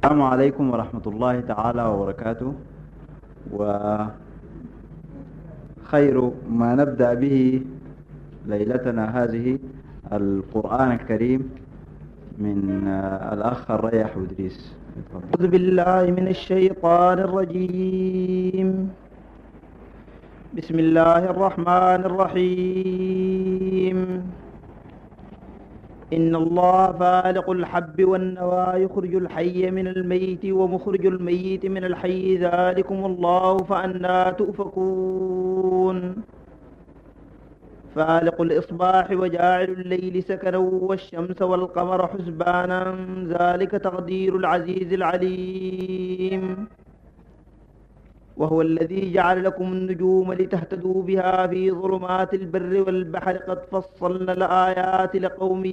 السلام عليكم ورحمة الله تعالى وبركاته وخير ما نبدأ به ليلتنا هذه القرآن الكريم من الأخ الريح ودريس أعوذ بالله من الشيطان الرجيم بسم الله الرحمن الرحيم إن الله فالق الحب والنوى يخرج الحي من الميت ومخرج الميت من الحي ذلكم الله فأنا تؤفكون فالق الإصباح وجاعل الليل سكنا والشمس والقمر حسبانا ذلك تقدير العزيز العليم وهو الذي جعل لكم النجوم لتهتدوا بها في ظلمات البر والبحر قد فصلنا الآيات لقوم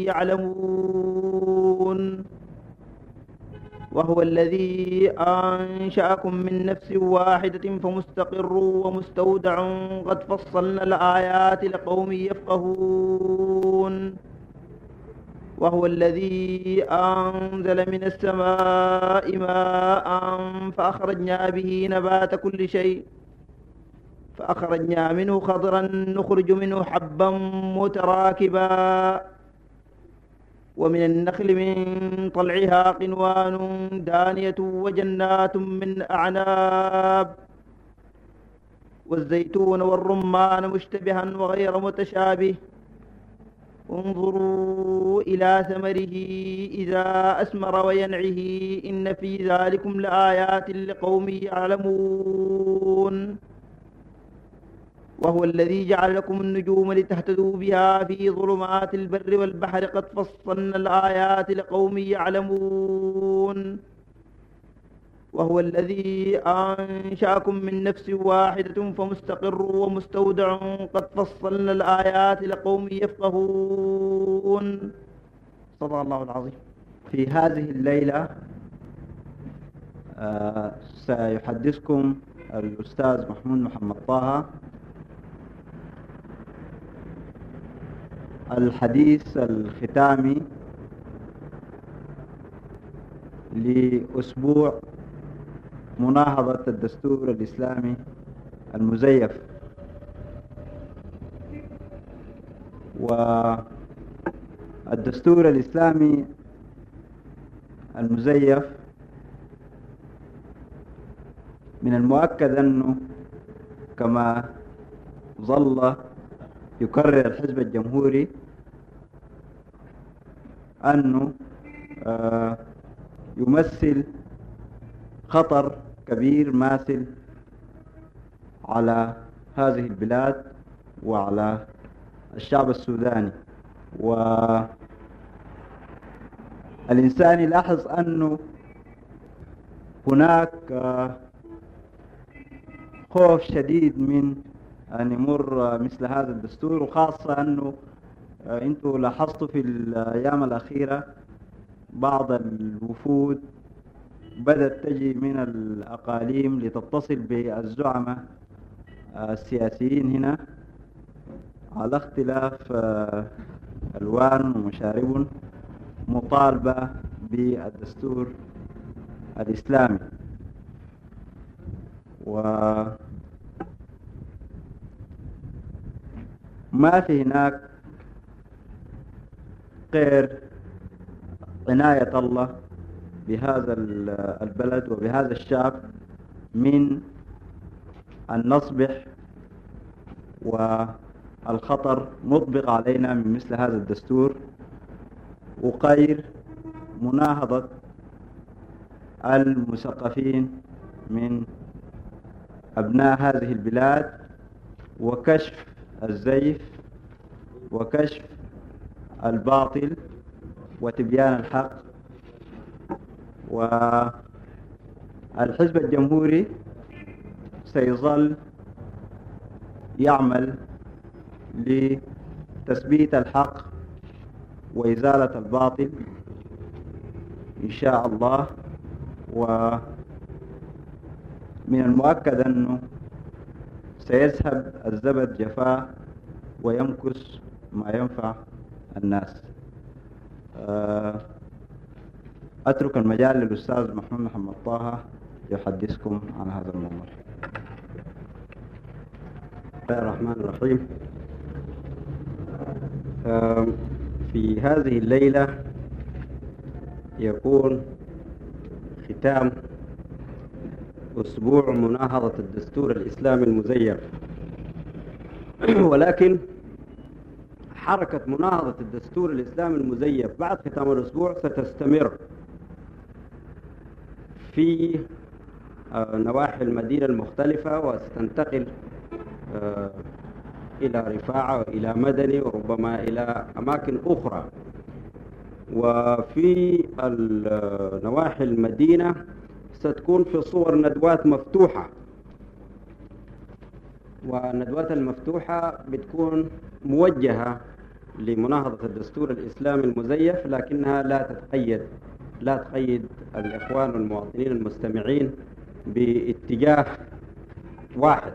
يعلمون وهو الذي أنشأكم من نفس واحدة فمستقر ومستودع قد فصلنا الآيات لقوم يفقهون وهو الذي أنزل من السماء ماء فأخرجنا به نبات كل شيء فأخرجنا منه خضرا نخرج منه حبا متراكبا ومن النخل من طلعها قنوان دانية وجنات من أعناب والزيتون والرمان مشتبها وغير متشابه انظروا إلى ثمره إذا أسمر وينعه إن في ذلكم لآيات لقوم يعلمون وهو الذي جعل لكم النجوم لتهتدوا بها في ظلمات البر والبحر قد فصلنا الآيات لقوم يعلمون وهو الذي أنشأكم من نفس واحدة فمستقر ومستودع قد فصلنا الآيات لقوم يفقهون صدق الله العظيم في هذه الليلة آه سيحدثكم الأستاذ محمود محمد طه الحديث الختامي لأسبوع مناهضة الدستور الإسلامي المزيف والدستور الإسلامي المزيف من المؤكد أنه كما ظل يكرر الحزب الجمهوري أنه يمثل خطر كبير ماثل على هذه البلاد وعلى الشعب السوداني والإنسان يلاحظ أنه هناك خوف شديد من أن يمر مثل هذا الدستور وخاصة أنه أنتم لاحظتوا في الأيام الأخيرة بعض الوفود بدأت تجي من الأقاليم لتتصل بالزعماء السياسيين هنا على اختلاف ألوان ومشارب مطالبة بالدستور الإسلامي و ما في هناك غير عناية الله بهذا البلد وبهذا الشعب من أن نصبح والخطر مطبق علينا من مثل هذا الدستور وغير مناهضة المثقفين من أبناء هذه البلاد وكشف الزيف وكشف الباطل وتبيان الحق والحزب الجمهوري سيظل يعمل لتثبيت الحق وإزالة الباطل إن شاء الله ومن المؤكد أنه سيذهب الزبد جفاه ويمكس ما ينفع الناس آه أترك المجال للأستاذ محمد محمد طه يحدثكم عن هذا الموضوع بسم الله الرحمن الرحيم في هذه الليلة يكون ختام أسبوع مناهضة الدستور الإسلامي المزيف ولكن حركة مناهضة الدستور الإسلامي المزيف بعد ختام الأسبوع ستستمر في آه، نواحي المدينة المختلفة وستنتقل آه، إلى رفاعة وإلى مدني وربما إلى أماكن أخرى وفي نواحي المدينة ستكون في صور ندوات مفتوحة والندوات المفتوحة بتكون موجهة لمناهضة الدستور الإسلامي المزيف لكنها لا تتقيد لا تقيد الإخوان والمواطنين المستمعين باتجاه واحد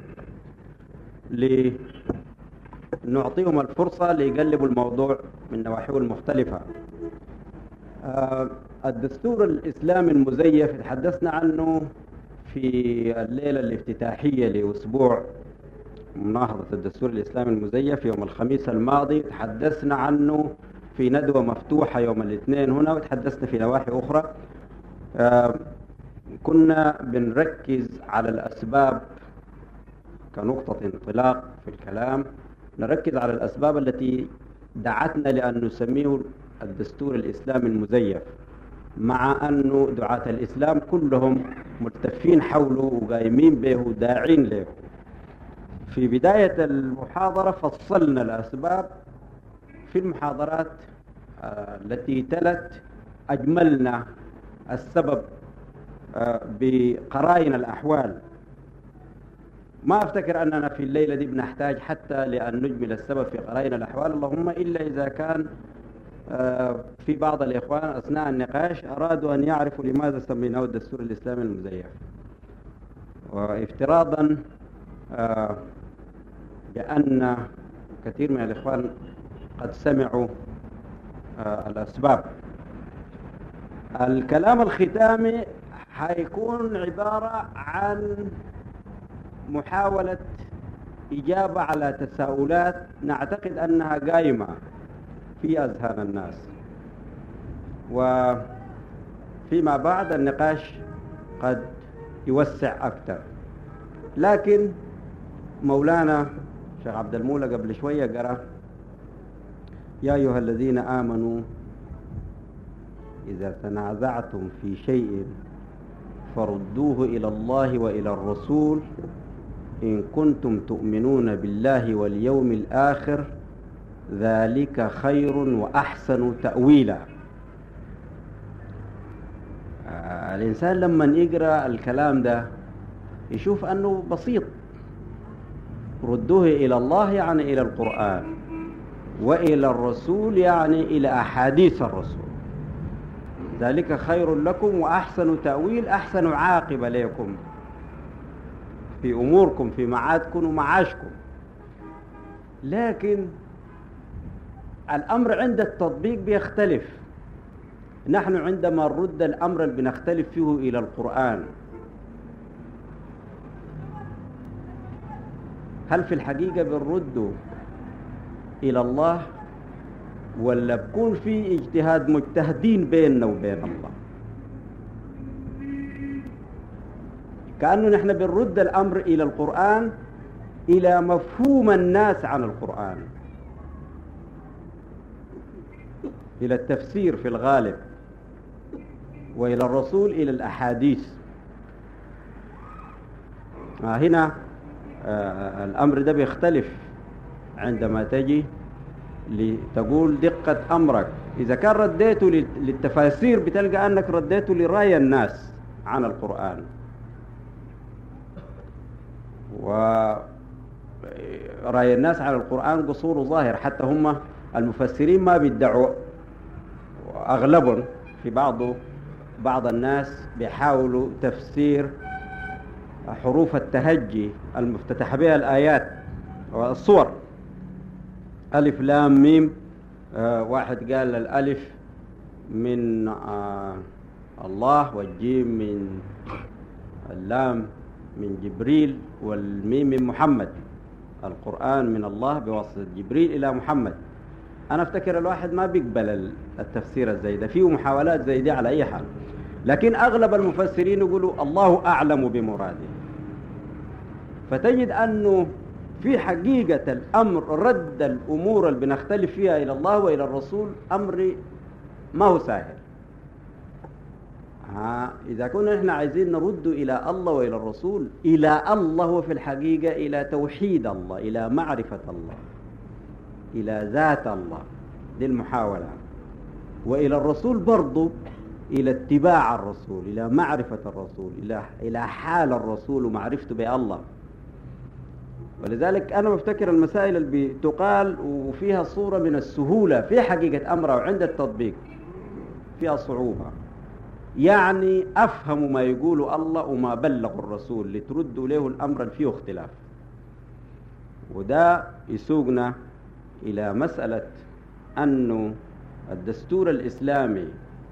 لنعطيهم الفرصة ليقلبوا الموضوع من نواحيه المختلفة آه، الدستور الإسلامي المزيف تحدثنا عنه في الليلة الافتتاحية لأسبوع مناهضة الدستور الإسلامي المزيف يوم الخميس الماضي تحدثنا عنه في ندوة مفتوحة يوم الاثنين هنا وتحدثنا في نواحي أخرى آه، كنا بنركز على الأسباب كنقطة انطلاق في الكلام نركز على الأسباب التي دعتنا لأن نسميه الدستور الإسلامي المزيف مع أنه دعاة الإسلام كلهم ملتفين حوله وقايمين به وداعين له في بداية المحاضرة فصلنا الأسباب في المحاضرات آه، التي تلت أجملنا السبب آه، بقرائن الأحوال ما أفتكر أننا في الليلة دي بنحتاج حتى لأن نجمل السبب في قرائن الأحوال اللهم إلا إذا كان آه، في بعض الإخوان أثناء النقاش أرادوا أن يعرفوا لماذا سميناه الدستور الإسلامي المزيف وافتراضا آه، بأن كثير من الإخوان قد سمعوا آه، الأسباب الكلام الختامي حيكون عبارة عن محاولة إجابة على تساؤلات نعتقد أنها قائمة في أذهان الناس وفيما بعد النقاش قد يوسع أكثر لكن مولانا شيخ عبد المولى قبل شوية قرأ يا أيها الذين آمنوا إذا تنازعتم في شيء فردوه إلى الله وإلى الرسول إن كنتم تؤمنون بالله واليوم الآخر ذلك خير وأحسن تأويلا آه، الإنسان لما يقرأ الكلام ده يشوف أنه بسيط ردوه إلى الله يعني إلى القرآن وإلى الرسول يعني إلى أحاديث الرسول ذلك خير لكم وأحسن تأويل أحسن عاقبة لكم في أموركم في معادكم ومعاشكم لكن الأمر عند التطبيق بيختلف نحن عندما نرد الأمر اللي بنختلف فيه إلى القرآن هل في الحقيقة بنرده إلى الله ولا بكون في اجتهاد مجتهدين بيننا وبين الله كأنه نحن بنرد الأمر إلى القرآن إلى مفهوم الناس عن القرآن إلى التفسير في الغالب وإلى الرسول إلى الأحاديث آه هنا آه الأمر ده بيختلف عندما تجي لتقول دقة أمرك إذا كان رديته للتفاسير بتلقى أنك رديته لرأي الناس عن القرآن ورأي الناس على القرآن قصور ظاهر حتى هم المفسرين ما بيدعوا أغلبهم في بعض بعض الناس بيحاولوا تفسير حروف التهجي المفتتح بها الآيات والصور ألف لام ميم آه واحد قال الألف من آه الله والجيم من اللام من جبريل والميم من محمد القرآن من الله بواسطة جبريل إلى محمد أنا أفتكر الواحد ما بيقبل التفسير الزي ده فيه محاولات زي دي على أي حال لكن أغلب المفسرين يقولوا الله أعلم بمراده فتجد أنه في حقيقة الأمر رد الأمور اللي بنختلف فيها إلى الله وإلى الرسول أمر ما هو سهل ها إذا كنا نحن عايزين نرد إلى الله وإلى الرسول إلى الله هو في الحقيقة إلى توحيد الله إلى معرفة الله إلى ذات الله دي المحاولة وإلى الرسول برضو إلى اتباع الرسول إلى معرفة الرسول إلى إلى حال الرسول ومعرفته بالله ولذلك أنا بفتكر المسائل اللي بتقال وفيها صورة من السهولة في حقيقة أمرها وعند التطبيق فيها صعوبة يعني أفهم ما يقول الله وما بلغ الرسول لتردوا له الأمر اللي فيه اختلاف وده يسوقنا إلى مسألة أنه الدستور الإسلامي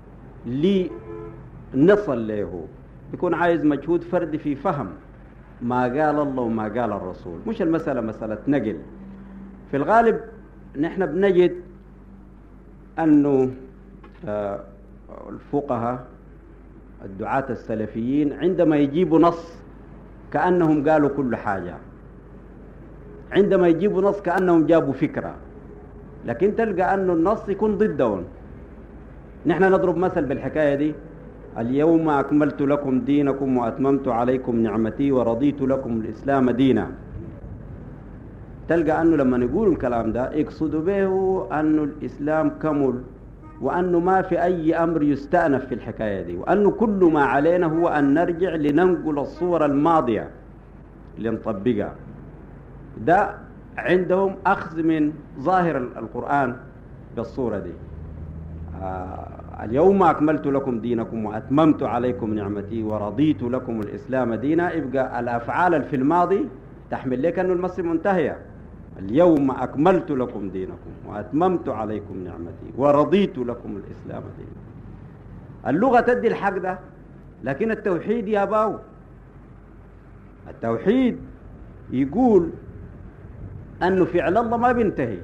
لنصل له بيكون عايز مجهود فردي في فهم ما قال الله وما قال الرسول مش المسألة مسألة نقل في الغالب نحن بنجد أنه آه، الفقهاء الدعاة السلفيين عندما يجيبوا نص كأنهم قالوا كل حاجة عندما يجيبوا نص كأنهم جابوا فكرة لكن تلقى أنه النص يكون ضدهم نحن نضرب مثل بالحكاية دي اليوم أكملت لكم دينكم وأتممت عليكم نعمتي ورضيت لكم الإسلام دينا تلقى أنه لما نقول الكلام ده يقصدوا به أنه الإسلام كمل وأنه ما في أي أمر يستأنف في الحكاية دي وأنه كل ما علينا هو أن نرجع لننقل الصور الماضية لنطبقها ده عندهم أخذ من ظاهر القرآن بالصورة دي آه اليوم أكملت لكم دينكم وأتممت عليكم نعمتي ورضيت لكم الإسلام دينا يبقى الأفعال في الماضي تحمل لك أنه المصر منتهية اليوم أكملت لكم دينكم وأتممت عليكم نعمتي ورضيت لكم الإسلام دينا اللغة تدي الحق ده لكن التوحيد يا باو التوحيد يقول أنه فعل الله ما بينتهي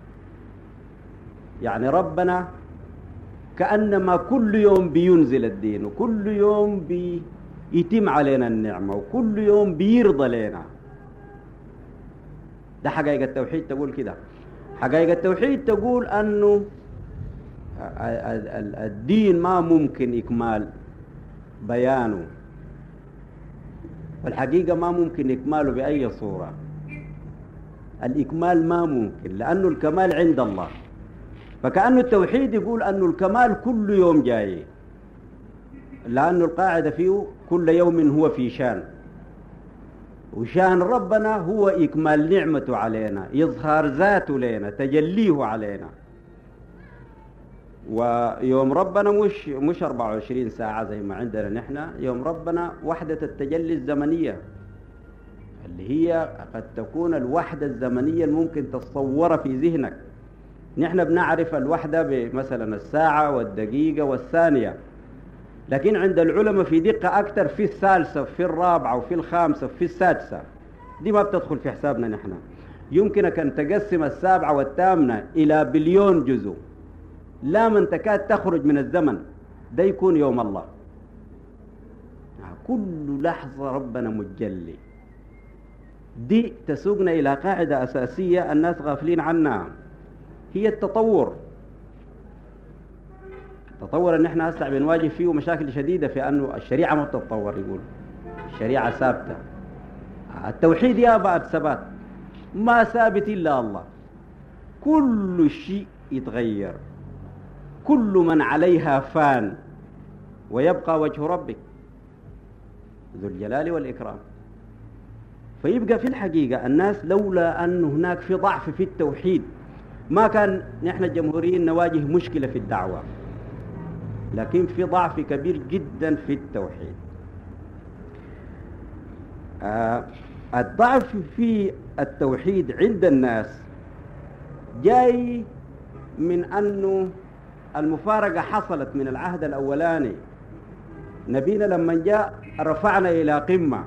يعني ربنا كأنما كل يوم بينزل الدين وكل يوم بيتم علينا النعمة وكل يوم بيرضى لنا ده حقائق التوحيد تقول كده حقائق التوحيد تقول أنه الدين ما ممكن إكمال بيانه والحقيقة ما ممكن إكماله بأي صورة الإكمال ما ممكن لأنه الكمال عند الله فكأنه التوحيد يقول أنه الكمال كل يوم جاي لأنه القاعدة فيه كل يوم هو في شان وشان ربنا هو إكمال نعمته علينا إظهار ذاته لنا تجليه علينا ويوم ربنا مش مش 24 ساعة زي ما عندنا نحن يوم ربنا وحدة التجلي الزمنية اللي هي قد تكون الوحدة الزمنية الممكن تتصورها في ذهنك نحن بنعرف الوحدة بمثلا الساعة والدقيقة والثانية لكن عند العلماء في دقة أكثر في الثالثة في الرابعة وفي الخامسة وفي السادسة دي ما بتدخل في حسابنا نحن يمكنك أن تقسم السابعة والثامنة إلى بليون جزء لا من تكاد تخرج من الزمن ده يكون يوم الله كل لحظة ربنا متجلي دي تسوقنا إلى قاعدة أساسية الناس غافلين عنها هي التطور التطور ان احنا هسه بنواجه فيه مشاكل شديده في انه الشريعه ما بتتطور يقول الشريعه ثابته التوحيد يا بعد ثبات ما ثابت الا الله كل شيء يتغير كل من عليها فان ويبقى وجه ربك ذو الجلال والاكرام فيبقى في الحقيقه الناس لولا ان هناك في ضعف في التوحيد ما كان نحن الجمهوريين نواجه مشكلة في الدعوة لكن في ضعف كبير جدا في التوحيد آه الضعف في التوحيد عند الناس جاي من أنه المفارقة حصلت من العهد الأولاني نبينا لما جاء رفعنا إلى قمة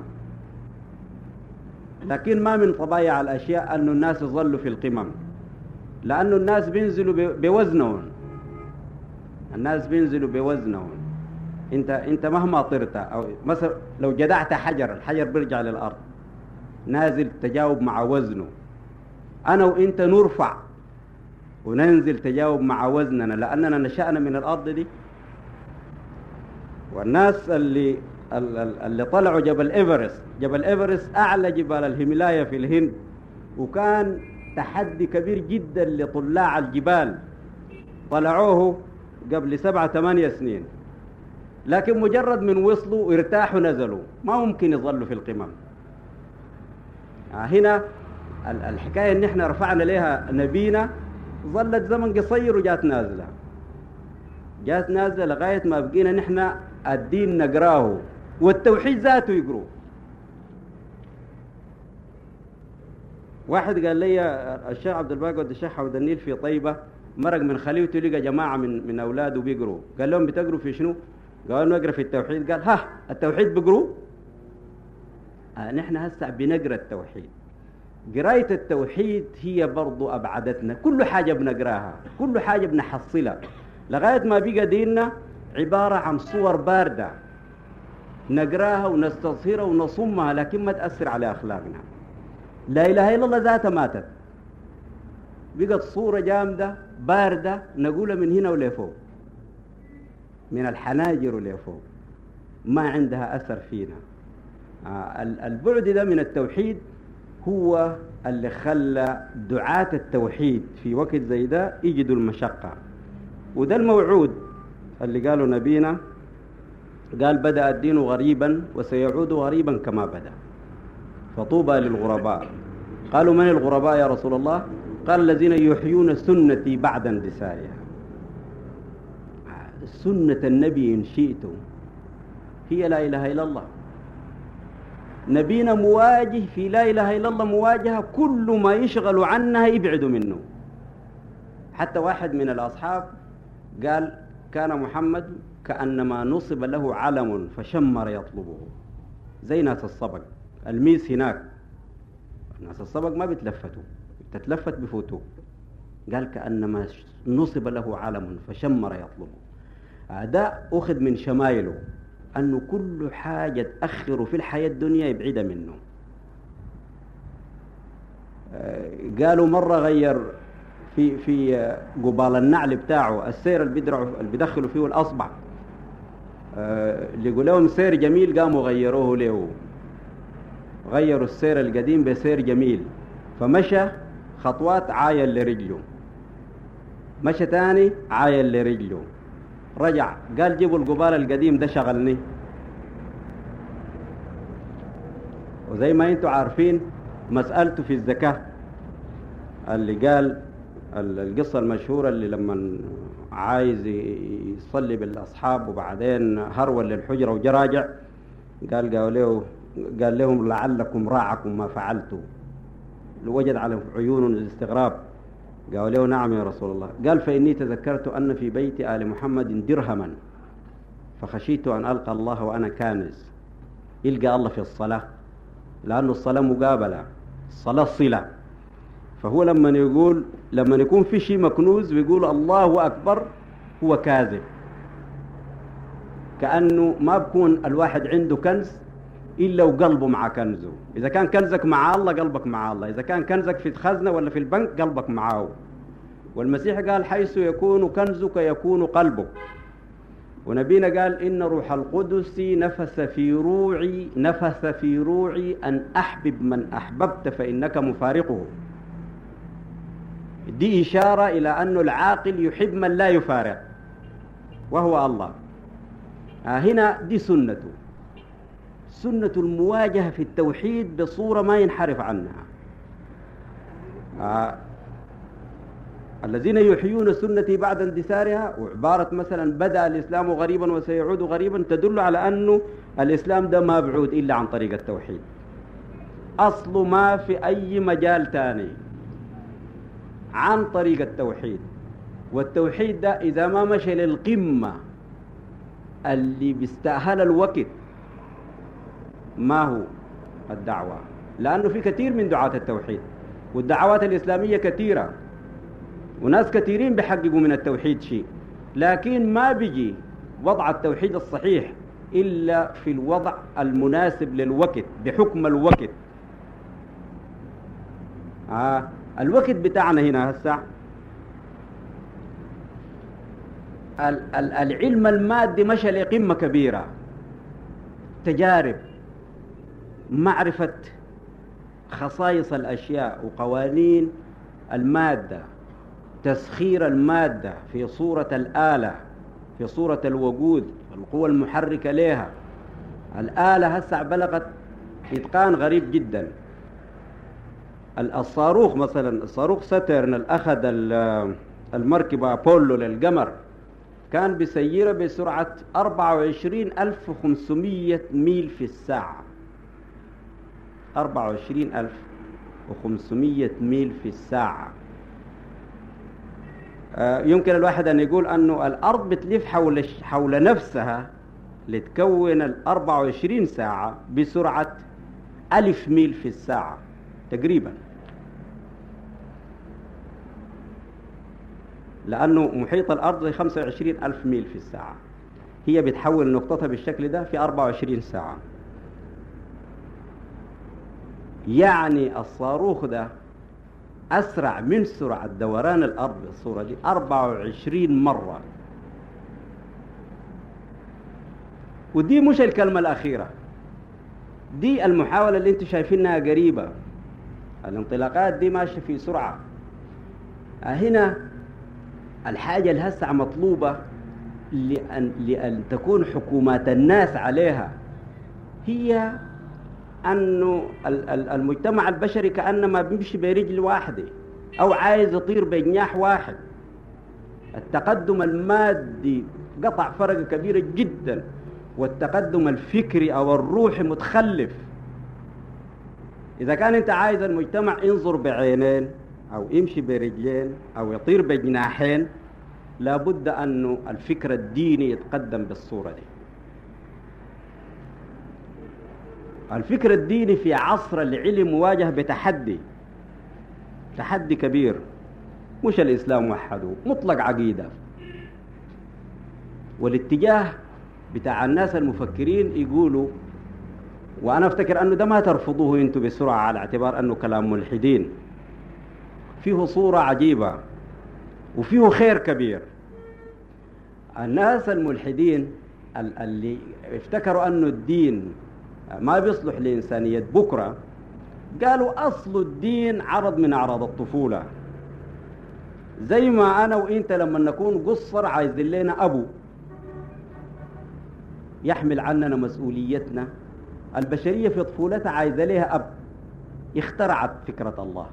لكن ما من طبيعة الأشياء أن الناس يظلوا في القمم لأن الناس بينزلوا بوزنهم الناس بينزلوا بوزنهم انت انت مهما طرت او مثلا لو جدعت حجر الحجر بيرجع للارض نازل تجاوب مع وزنه انا وانت نرفع وننزل تجاوب مع وزننا لاننا نشأنا من الارض دي والناس اللي اللي طلعوا جبل ايفرست جبل ايفرست اعلى جبال الهيمالايا في الهند وكان تحدي كبير جدا لطلاع الجبال طلعوه قبل سبعة ثمانية سنين لكن مجرد من وصلوا ارتاحوا نزلوا ما ممكن يظلوا في القمم هنا الحكاية ان احنا رفعنا لها نبينا ظلت زمن قصير وجات نازلة جات نازلة لغاية ما بقينا نحن الدين نقراه والتوحيد ذاته يقروه واحد قال لي الشيخ عبد الباقي ود الشيخ عبد النيل في طيبة مرق من خليته لقى جماعة من من أولاده بيقروا قال لهم بتقروا في شنو؟ قالوا نقرا في التوحيد قال ها التوحيد بقروا آه نحن هسه بنقرا التوحيد قراية التوحيد هي برضو أبعدتنا كل حاجة بنقراها كل حاجة بنحصلها لغاية ما بقى ديننا عبارة عن صور باردة نقراها ونستصهرها ونصمها لكن ما تأثر على أخلاقنا لا إله إلا الله ذاتها ماتت بقت صورة جامدة باردة نقولها من هنا ولفوق من الحناجر ولفوق ما عندها أثر فينا آه البعد ده من التوحيد هو اللي خلى دعاة التوحيد في وقت زي ده يجدوا المشقة وده الموعود اللي قاله نبينا قال بدأ الدين غريبا وسيعود غريبا كما بدأ فطوبى للغرباء قالوا من الغرباء يا رسول الله قال الذين يحيون سنتي بعد اندثارها سنة النبي إن شئتم هي لا إله إلا الله نبينا مواجه في لا إله إلا الله مواجهة كل ما يشغل عنها يبعد منه حتى واحد من الأصحاب قال كان محمد كأنما نصب له علم فشمر يطلبه زي ناس الصبق الميس هناك ناس الصبق ما بيتلفتوا تتلفت بفوتوه قال كأنما نصب له علم فشمر يطلبه ده أخذ من شمايله أنه كل حاجة تأخره في الحياة الدنيا يبعدها منه قالوا مرة غير في في قبال النعل بتاعه السير اللي بيدرعوا اللي بيدخلوا فيه الأصبع اللي يقول لهم سير جميل قاموا غيروه له غيروا السير القديم بسير جميل فمشى خطوات عايل لرجله مشى تاني عايل لرجله رجع قال جيبوا القبال القديم ده شغلني وزي ما انتم عارفين مسألته في الزكاة اللي قال القصة المشهورة اللي لما عايز يصلي بالأصحاب وبعدين هرول للحجرة وجراجع قال قال له قال لهم لعلكم راعكم ما فعلتوا وجد على عيون الاستغراب قالوا له نعم يا رسول الله قال فإني تذكرت أن في بيت آل محمد درهما فخشيت أن ألقى الله وأنا كانز يلقى الله في الصلاة لأن الصلاة مقابلة الصلاة صلة فهو لما يقول لما يكون في شيء مكنوز ويقول الله أكبر هو كاذب كأنه ما بكون الواحد عنده كنز إلا وقلبه مع كنزه إذا كان كنزك مع الله قلبك مع الله إذا كان كنزك في الخزنة ولا في البنك قلبك معه والمسيح قال حيث يكون كنزك يكون قلبك ونبينا قال إن روح القدس نفس في روعي نفس في روعي أن أحبب من أحببت فإنك مفارقه دي إشارة إلى أن العاقل يحب من لا يفارق وهو الله آه هنا دي سنته سنة المواجهة في التوحيد بصورة ما ينحرف عنها آه الذين يحيون سنتي بعد اندثارها وعبارة مثلا بدأ الإسلام غريبا وسيعود غريبا تدل على أنه الإسلام ده ما بعود إلا عن طريق التوحيد أصل ما في أي مجال تاني عن طريق التوحيد والتوحيد ده إذا ما مشى للقمة اللي بيستأهل الوقت ما هو الدعوة لأنه في كثير من دعاة التوحيد والدعوات الإسلامية كثيرة وناس كثيرين بيحققوا من التوحيد شيء لكن ما بيجي وضع التوحيد الصحيح إلا في الوضع المناسب للوقت بحكم الوقت آه الوقت بتاعنا هنا هسه العلم المادي مشى لقمة كبيرة تجارب معرفة خصائص الأشياء وقوانين المادة تسخير المادة في صورة الآلة في صورة الوقود القوة المحركة لها الآلة هسه بلغت إتقان غريب جدا الصاروخ مثلا الصاروخ ساترن الأخذ المركبة أبولو للقمر كان بيسيرها بسرعة 24500 ميل في الساعة 24500 ميل في الساعة آه، يمكن الواحد أن يقول أنه الأرض بتلف حول حول نفسها لتكون ال 24 ساعة بسرعة ألف ميل في الساعة تقريبا لأنه محيط الأرض زي 25 ألف ميل في الساعة هي بتحول نقطتها بالشكل ده في 24 ساعة يعني الصاروخ ده أسرع من سرعة دوران الأرض بالصورة دي 24 مرة ودي مش الكلمة الأخيرة دي المحاولة اللي انتم شايفينها قريبة الانطلاقات دي ماشية في سرعة هنا الحاجة الهسع مطلوبة لأن, لأن تكون حكومات الناس عليها هي أنه المجتمع البشري كأنما بيمشي برجل واحدة أو عايز يطير بجناح واحد التقدم المادي قطع فرق كبيرة جدا والتقدم الفكري أو الروحي متخلف إذا كان أنت عايز المجتمع ينظر بعينين أو يمشي برجلين أو يطير بجناحين لابد أنه الفكر الديني يتقدم بالصورة دي الفكر الديني في عصر العلم مواجه بتحدي تحدي كبير مش الإسلام وحده مطلق عقيدة والاتجاه بتاع الناس المفكرين يقولوا وأنا أفتكر أنه ده ما ترفضوه أنتم بسرعة على اعتبار أنه كلام ملحدين فيه صورة عجيبة وفيه خير كبير الناس الملحدين اللي افتكروا أنه الدين ما بيصلح لإنسانية بكرة قالوا أصل الدين عرض من أعراض الطفولة زي ما أنا وإنت لما نكون قصر عايزين لنا أبو يحمل عننا مسؤوليتنا البشرية في طفولتها عايزة لها أب اخترعت فكرة الله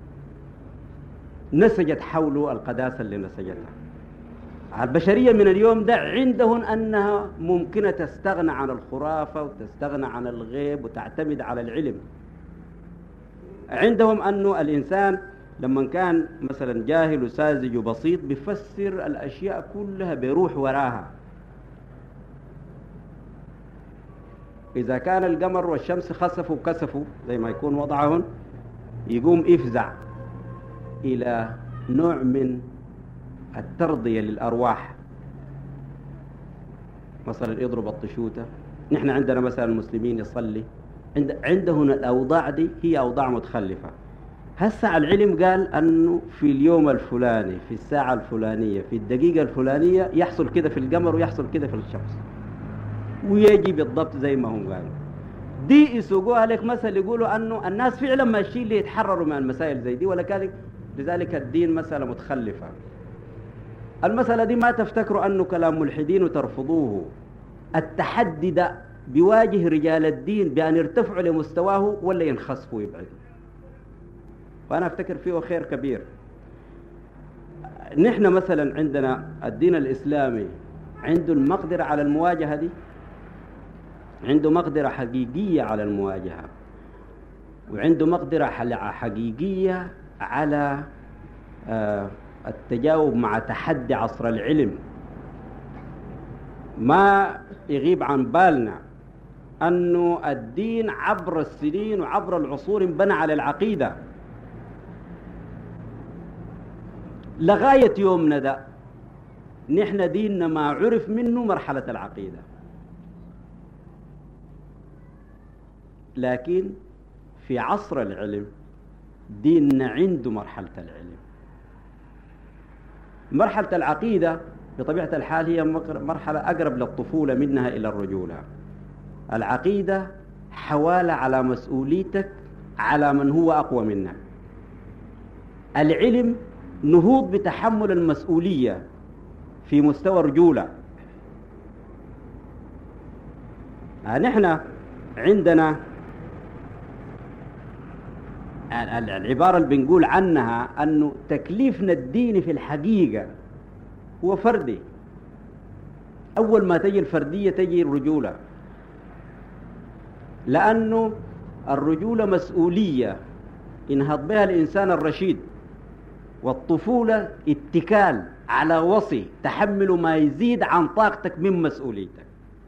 نسجت حوله القداسة اللي نسجتها البشرية من اليوم ده عندهم أنها ممكنة تستغنى عن الخرافة وتستغنى عن الغيب وتعتمد على العلم عندهم أنه الإنسان لما كان مثلا جاهل وساذج وبسيط بيفسر الأشياء كلها بيروح وراها إذا كان القمر والشمس خسفوا وكسفوا زي ما يكون وضعهم يقوم يفزع إلى نوع من الترضية للأرواح مثلا يضرب الطشوتة نحن عندنا مثلا المسلمين يصلي عند عندهم الأوضاع دي هي أوضاع متخلفة هسه العلم قال أنه في اليوم الفلاني في الساعة الفلانية في الدقيقة الفلانية يحصل كده في القمر ويحصل كده في الشمس ويجي بالضبط زي ما هم قالوا دي يسوقوها لك مثل يقولوا أنه الناس فعلا ماشيين ليتحرروا من المسائل زي دي ولكن لذلك الدين مسألة متخلفة المسألة دي ما تفتكروا أنه كلام ملحدين وترفضوه التحدي ده بيواجه رجال الدين بأن يرتفعوا لمستواه ولا ينخسفوا ويبعدوا وأنا أفتكر فيه خير كبير نحن مثلا عندنا الدين الإسلامي عنده المقدرة على المواجهة دي عنده مقدرة حقيقية على المواجهة وعنده مقدرة حقيقية على آه التجاوب مع تحدي عصر العلم ما يغيب عن بالنا أنه الدين عبر السنين وعبر العصور انبنى على العقيدة لغاية يومنا ده نحن ديننا ما عرف منه مرحلة العقيدة لكن في عصر العلم ديننا عنده مرحلة العلم مرحلة العقيدة بطبيعة الحال هي مرحلة أقرب للطفولة منها إلى الرجولة العقيدة حوالة على مسؤوليتك على من هو أقوى منك العلم نهوض بتحمل المسؤولية في مستوى رجولة آه نحن عندنا العبارة اللي بنقول عنها أنه تكليفنا الديني في الحقيقة هو فردي أول ما تجي الفردية تجي الرجولة لأنه الرجولة مسؤولية ينهض بها الإنسان الرشيد والطفولة اتكال على وصي تحمل ما يزيد عن طاقتك من مسؤوليتك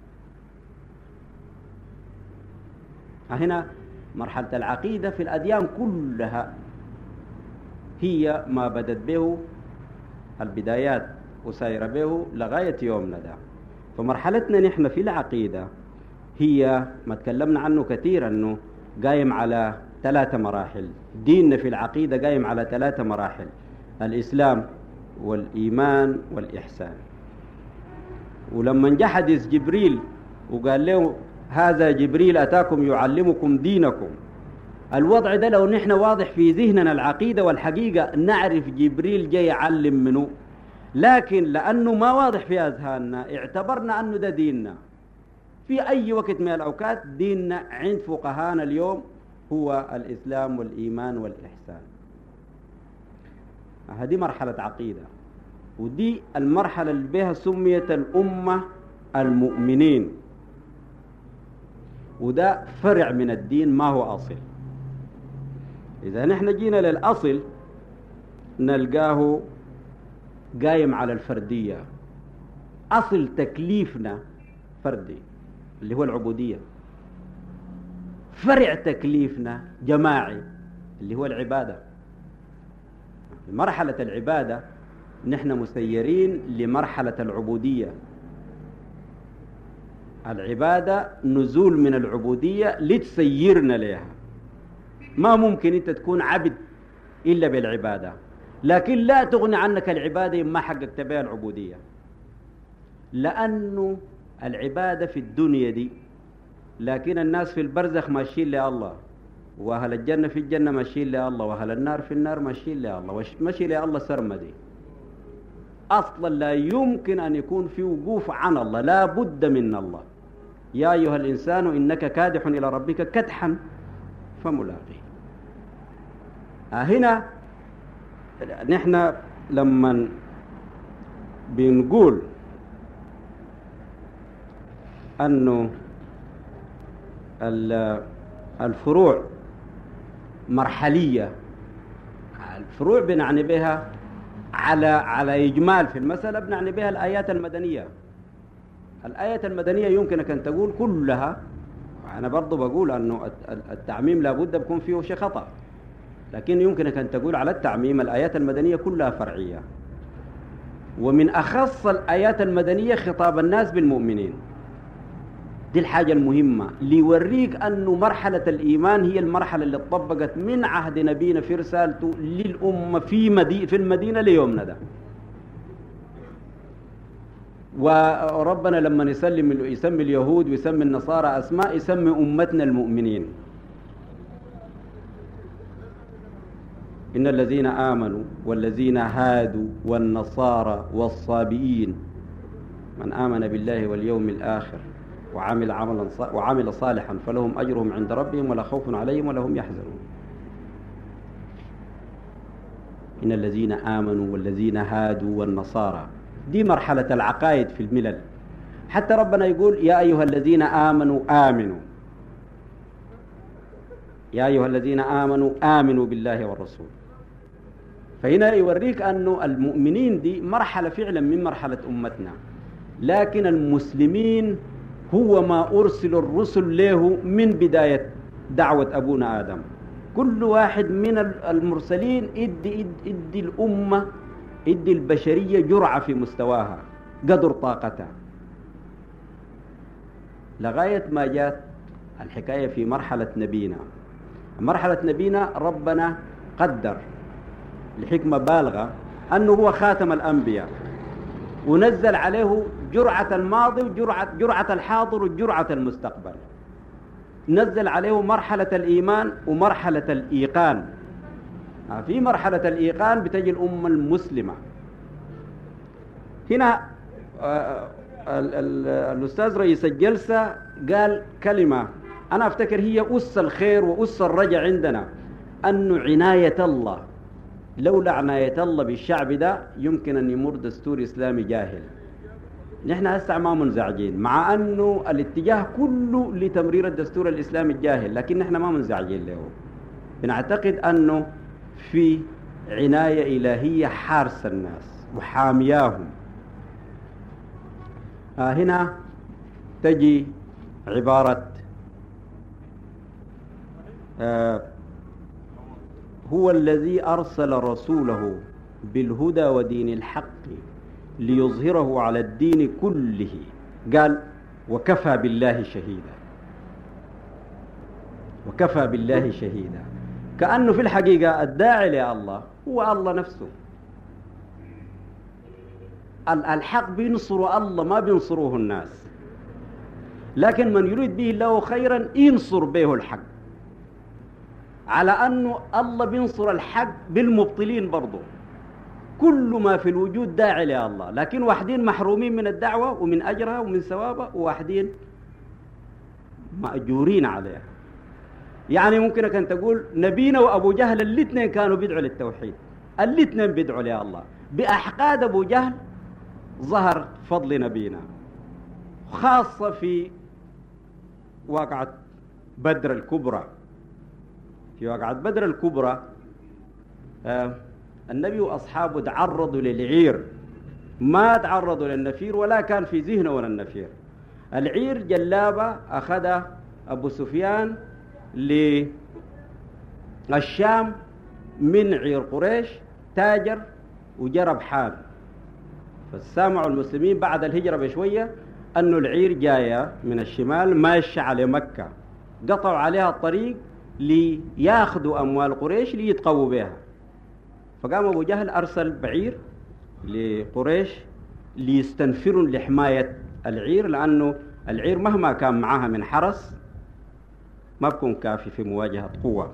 هنا مرحلة العقيدة في الأديان كلها هي ما بدت به البدايات وسايرة به لغاية يومنا ده فمرحلتنا نحن في العقيدة هي ما تكلمنا عنه كثير أنه قايم على ثلاثة مراحل ديننا في العقيدة قايم على ثلاثة مراحل الإسلام والإيمان والإحسان ولما جحدث جبريل وقال له هذا جبريل أتاكم يعلمكم دينكم الوضع ده لو نحن واضح في ذهننا العقيدة والحقيقة نعرف جبريل جاي يعلم منه لكن لأنه ما واضح في أذهاننا اعتبرنا أنه ده ديننا في أي وقت من الأوقات ديننا عند فقهانا اليوم هو الإسلام والإيمان والإحسان هذه مرحلة عقيدة ودي المرحلة اللي بها سميت الأمة المؤمنين وده فرع من الدين ما هو أصل إذا نحن جينا للأصل نلقاه قايم على الفردية أصل تكليفنا فردي اللي هو العبودية فرع تكليفنا جماعي اللي هو العبادة مرحلة العبادة نحن مسيرين لمرحلة العبودية العبادة نزول من العبودية لتسيرنا لها ما ممكن أنت تكون عبد إلا بالعبادة لكن لا تغني عنك العبادة ما حققت بها العبودية لأنه العبادة في الدنيا دي لكن الناس في البرزخ ماشيين لله وأهل الجنة في الجنة ماشيين لله وأهل النار في النار ماشيين لله ماشي لله سرمدي أصلا لا يمكن أن يكون في وقوف عن الله لا بد من الله يا أيها الإنسان إنك كادح إلى ربك كدحا فملاقيه آه هنا نحن لما بنقول أنه الفروع مرحلية الفروع بنعني بها على على إجمال في المسألة بنعني بها الآيات المدنية الآية المدنية يمكنك أن تقول كلها أنا برضو بقول أنه التعميم لابد بيكون فيه شيء خطأ لكن يمكنك أن تقول على التعميم الآيات المدنية كلها فرعية ومن أخص الآيات المدنية خطاب الناس بالمؤمنين دي الحاجة المهمة ليوريك أنه مرحلة الإيمان هي المرحلة اللي اتطبقت من عهد نبينا في رسالته للأمة في, مدي في المدينة ليومنا ده وربنا لما يسلم يسمي اليهود ويسمي النصارى أسماء يسمي أمتنا المؤمنين إن الذين آمنوا والذين هادوا والنصارى والصابئين من آمن بالله واليوم الآخر وعمل عملا وعمل صالحا فلهم أجرهم عند ربهم ولا خوف عليهم ولا هم يحزنون إن الذين آمنوا والذين هادوا والنصارى دي مرحلة العقائد في الملل حتى ربنا يقول يا أيها الذين آمنوا آمنوا يا أيها الذين آمنوا آمنوا بالله والرسول فهنا يوريك أنه المؤمنين دي مرحلة فعلا من مرحلة أمتنا لكن المسلمين هو ما أرسل الرسل له من بداية دعوة أبونا آدم كل واحد من المرسلين ادي, ادي, ادي الأمة ادي البشرية جرعة في مستواها قدر طاقتها لغاية ما جات الحكاية في مرحلة نبينا مرحلة نبينا ربنا قدر لحكمة بالغة أنه هو خاتم الأنبياء ونزل عليه جرعة الماضي وجرعة جرعة الحاضر وجرعة المستقبل نزل عليه مرحلة الإيمان ومرحلة الإيقان آه، في مرحلة الإيقان بتجي الأمة المسلمة هنا آه، الأستاذ رئيس الجلسة قال كلمة أنا أفتكر هي أس الخير وأس الرجع عندنا أن عناية الله لولا عناية الله بالشعب ده يمكن أن يمر دستور إسلامي جاهل نحن هسه ما منزعجين مع أنه الاتجاه كله لتمرير الدستور الإسلامي الجاهل لكن نحن ما منزعجين له بنعتقد أنه في عناية إلهية حارس الناس وحامياهم آه هنا تجي عبارة آه هو الذي أرسل رسوله بالهدى ودين الحق ليظهره على الدين كله قال وكفى بالله شهيدا وكفى بالله شهيدا كأنه في الحقيقة الداعي لله هو الله نفسه الحق بينصر الله ما بينصروه الناس لكن من يريد به الله خيرا ينصر به الحق على أنه الله بينصر الحق بالمبطلين برضه كل ما في الوجود داعي لله لكن واحدين محرومين من الدعوة ومن أجرها ومن ثوابها وواحدين مأجورين عليها يعني ممكنك أن تقول نبينا وأبو جهل الاثنين كانوا بيدعوا للتوحيد الاثنين بيدعوا لله بأحقاد أبو جهل ظهر فضل نبينا خاصة في واقعة بدر الكبرى في واقعة بدر الكبرى آه النبي وأصحابه تعرضوا للعير ما تعرضوا للنفير ولا كان في ذهنه ولا النفير العير جلابة أخذ أبو سفيان للشام من عير قريش تاجر وجرب حال فسامعوا المسلمين بعد الهجرة بشوية أنه العير جاية من الشمال ماشية على مكة قطعوا عليها الطريق لياخذوا أموال قريش ليتقووا بها فقام أبو جهل أرسل بعير لقريش ليستنفروا لحماية العير لأنه العير مهما كان معها من حرس ما بكون كافي في مواجهة قوة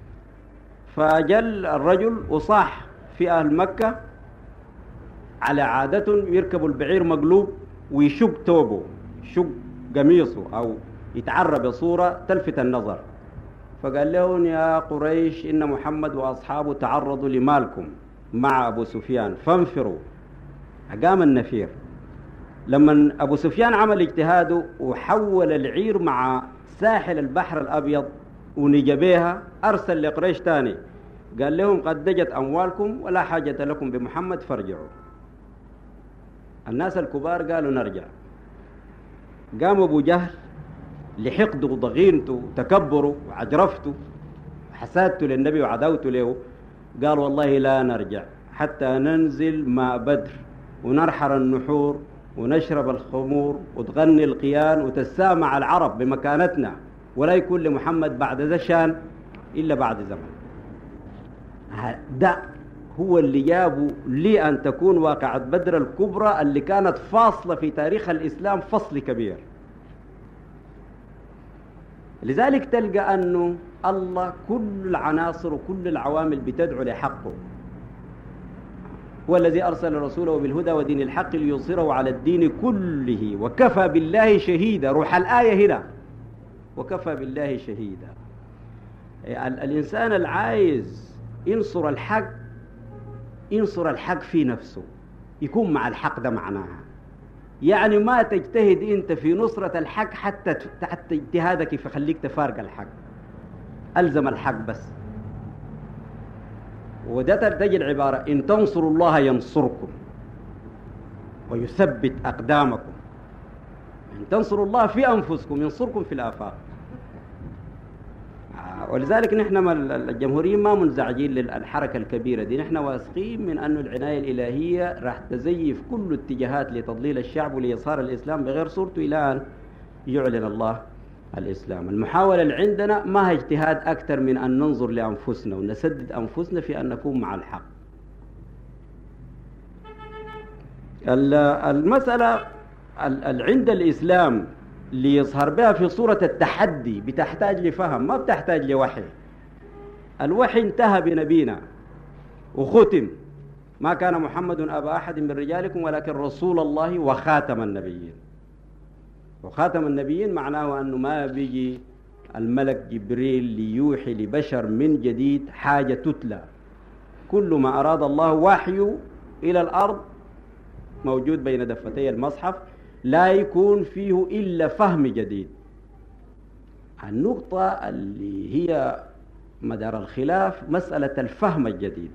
فجل الرجل وصاح في أهل مكة على عادة يركبوا البعير مقلوب ويشق توبه يشق قميصه أو يتعرى بصورة تلفت النظر فقال لهم يا قريش إن محمد وأصحابه تعرضوا لمالكم مع أبو سفيان فانفروا قام النفير لما أبو سفيان عمل اجتهاده وحول العير مع ساحل البحر الأبيض ونجبيها أرسل لقريش تاني قال لهم قد دجت أموالكم ولا حاجة لكم بمحمد فارجعوا الناس الكبار قالوا نرجع قام أبو جهل لحقده وضغينته وتكبره وعجرفته وحسادته للنبي وعداوته له قال والله لا نرجع حتى ننزل ماء بدر ونرحر النحور ونشرب الخمور وتغني القيان وتسامع العرب بمكانتنا ولا يكون لمحمد بعد ذا شان إلا بعد زمن ده هو اللي جابوا لأن تكون واقعة بدر الكبرى اللي كانت فاصلة في تاريخ الإسلام فصل كبير لذلك تلقى أنه الله كل العناصر وكل العوامل بتدعو لحقه هو الذي أرسل رسوله بالهدى ودين الحق ليظهره على الدين كله وكفى بالله شهيدا روح الآية هنا وكفى بالله شهيدا الإنسان العايز ينصر الحق ينصر الحق في نفسه يكون مع الحق ده معناها يعني ما تجتهد انت في نصرة الحق حتى حتى اجتهادك يخليك تفارق الحق الزم الحق بس وده تجي العبارة إن تنصروا الله ينصركم ويثبت أقدامكم إن تنصروا الله في أنفسكم ينصركم في الآفاق آه، ولذلك نحن الجمهوريين ما منزعجين للحركة الكبيرة دي نحن واثقين من أن العناية الإلهية راح تزيف كل اتجاهات لتضليل الشعب وليصار الإسلام بغير صورته إلى أن يعلن الله الإسلام المحاولة اللي عندنا ما هي اجتهاد أكثر من أن ننظر لأنفسنا ونسدد أنفسنا في أن نكون مع الحق المسألة عند الإسلام ليظهر بها في صورة التحدي بتحتاج لفهم ما بتحتاج لوحي الوحي انتهى بنبينا وختم ما كان محمد أبا أحد من رجالكم ولكن رسول الله وخاتم النبيين وخاتم النبيين معناه أنه ما بيجي الملك جبريل ليوحي لبشر من جديد حاجة تتلى كل ما أراد الله وحيه إلى الأرض موجود بين دفتي المصحف لا يكون فيه إلا فهم جديد النقطة اللي هي مدار الخلاف مسألة الفهم الجديد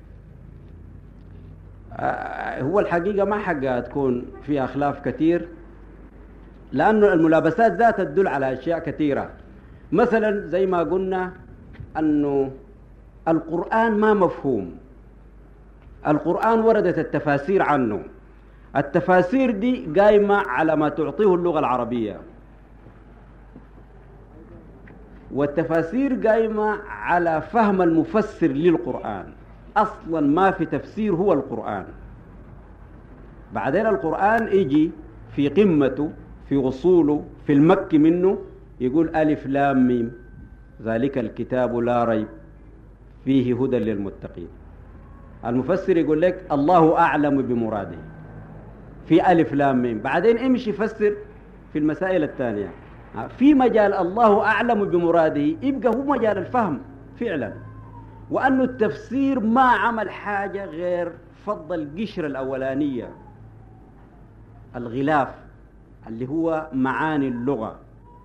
آه، هو الحقيقة ما حقها تكون فيها خلاف كثير لأن الملابسات ذات تدل على أشياء كثيرة مثلا زي ما قلنا أنه القرآن ما مفهوم القرآن وردت التفاسير عنه التفاسير دي قايمة على ما تعطيه اللغة العربية والتفاسير قايمة على فهم المفسر للقرآن أصلا ما في تفسير هو القرآن بعدين القرآن يجي في قمته في وصوله في المك منه يقول ألف لام ميم ذلك الكتاب لا ريب فيه هدى للمتقين المفسر يقول لك الله أعلم بمراده في ألف لام ميم بعدين امشي فسر في المسائل الثانية في مجال الله أعلم بمراده يبقى هو مجال الفهم فعلا وأنه التفسير ما عمل حاجة غير فضل القشرة الأولانية الغلاف اللي هو معاني اللغة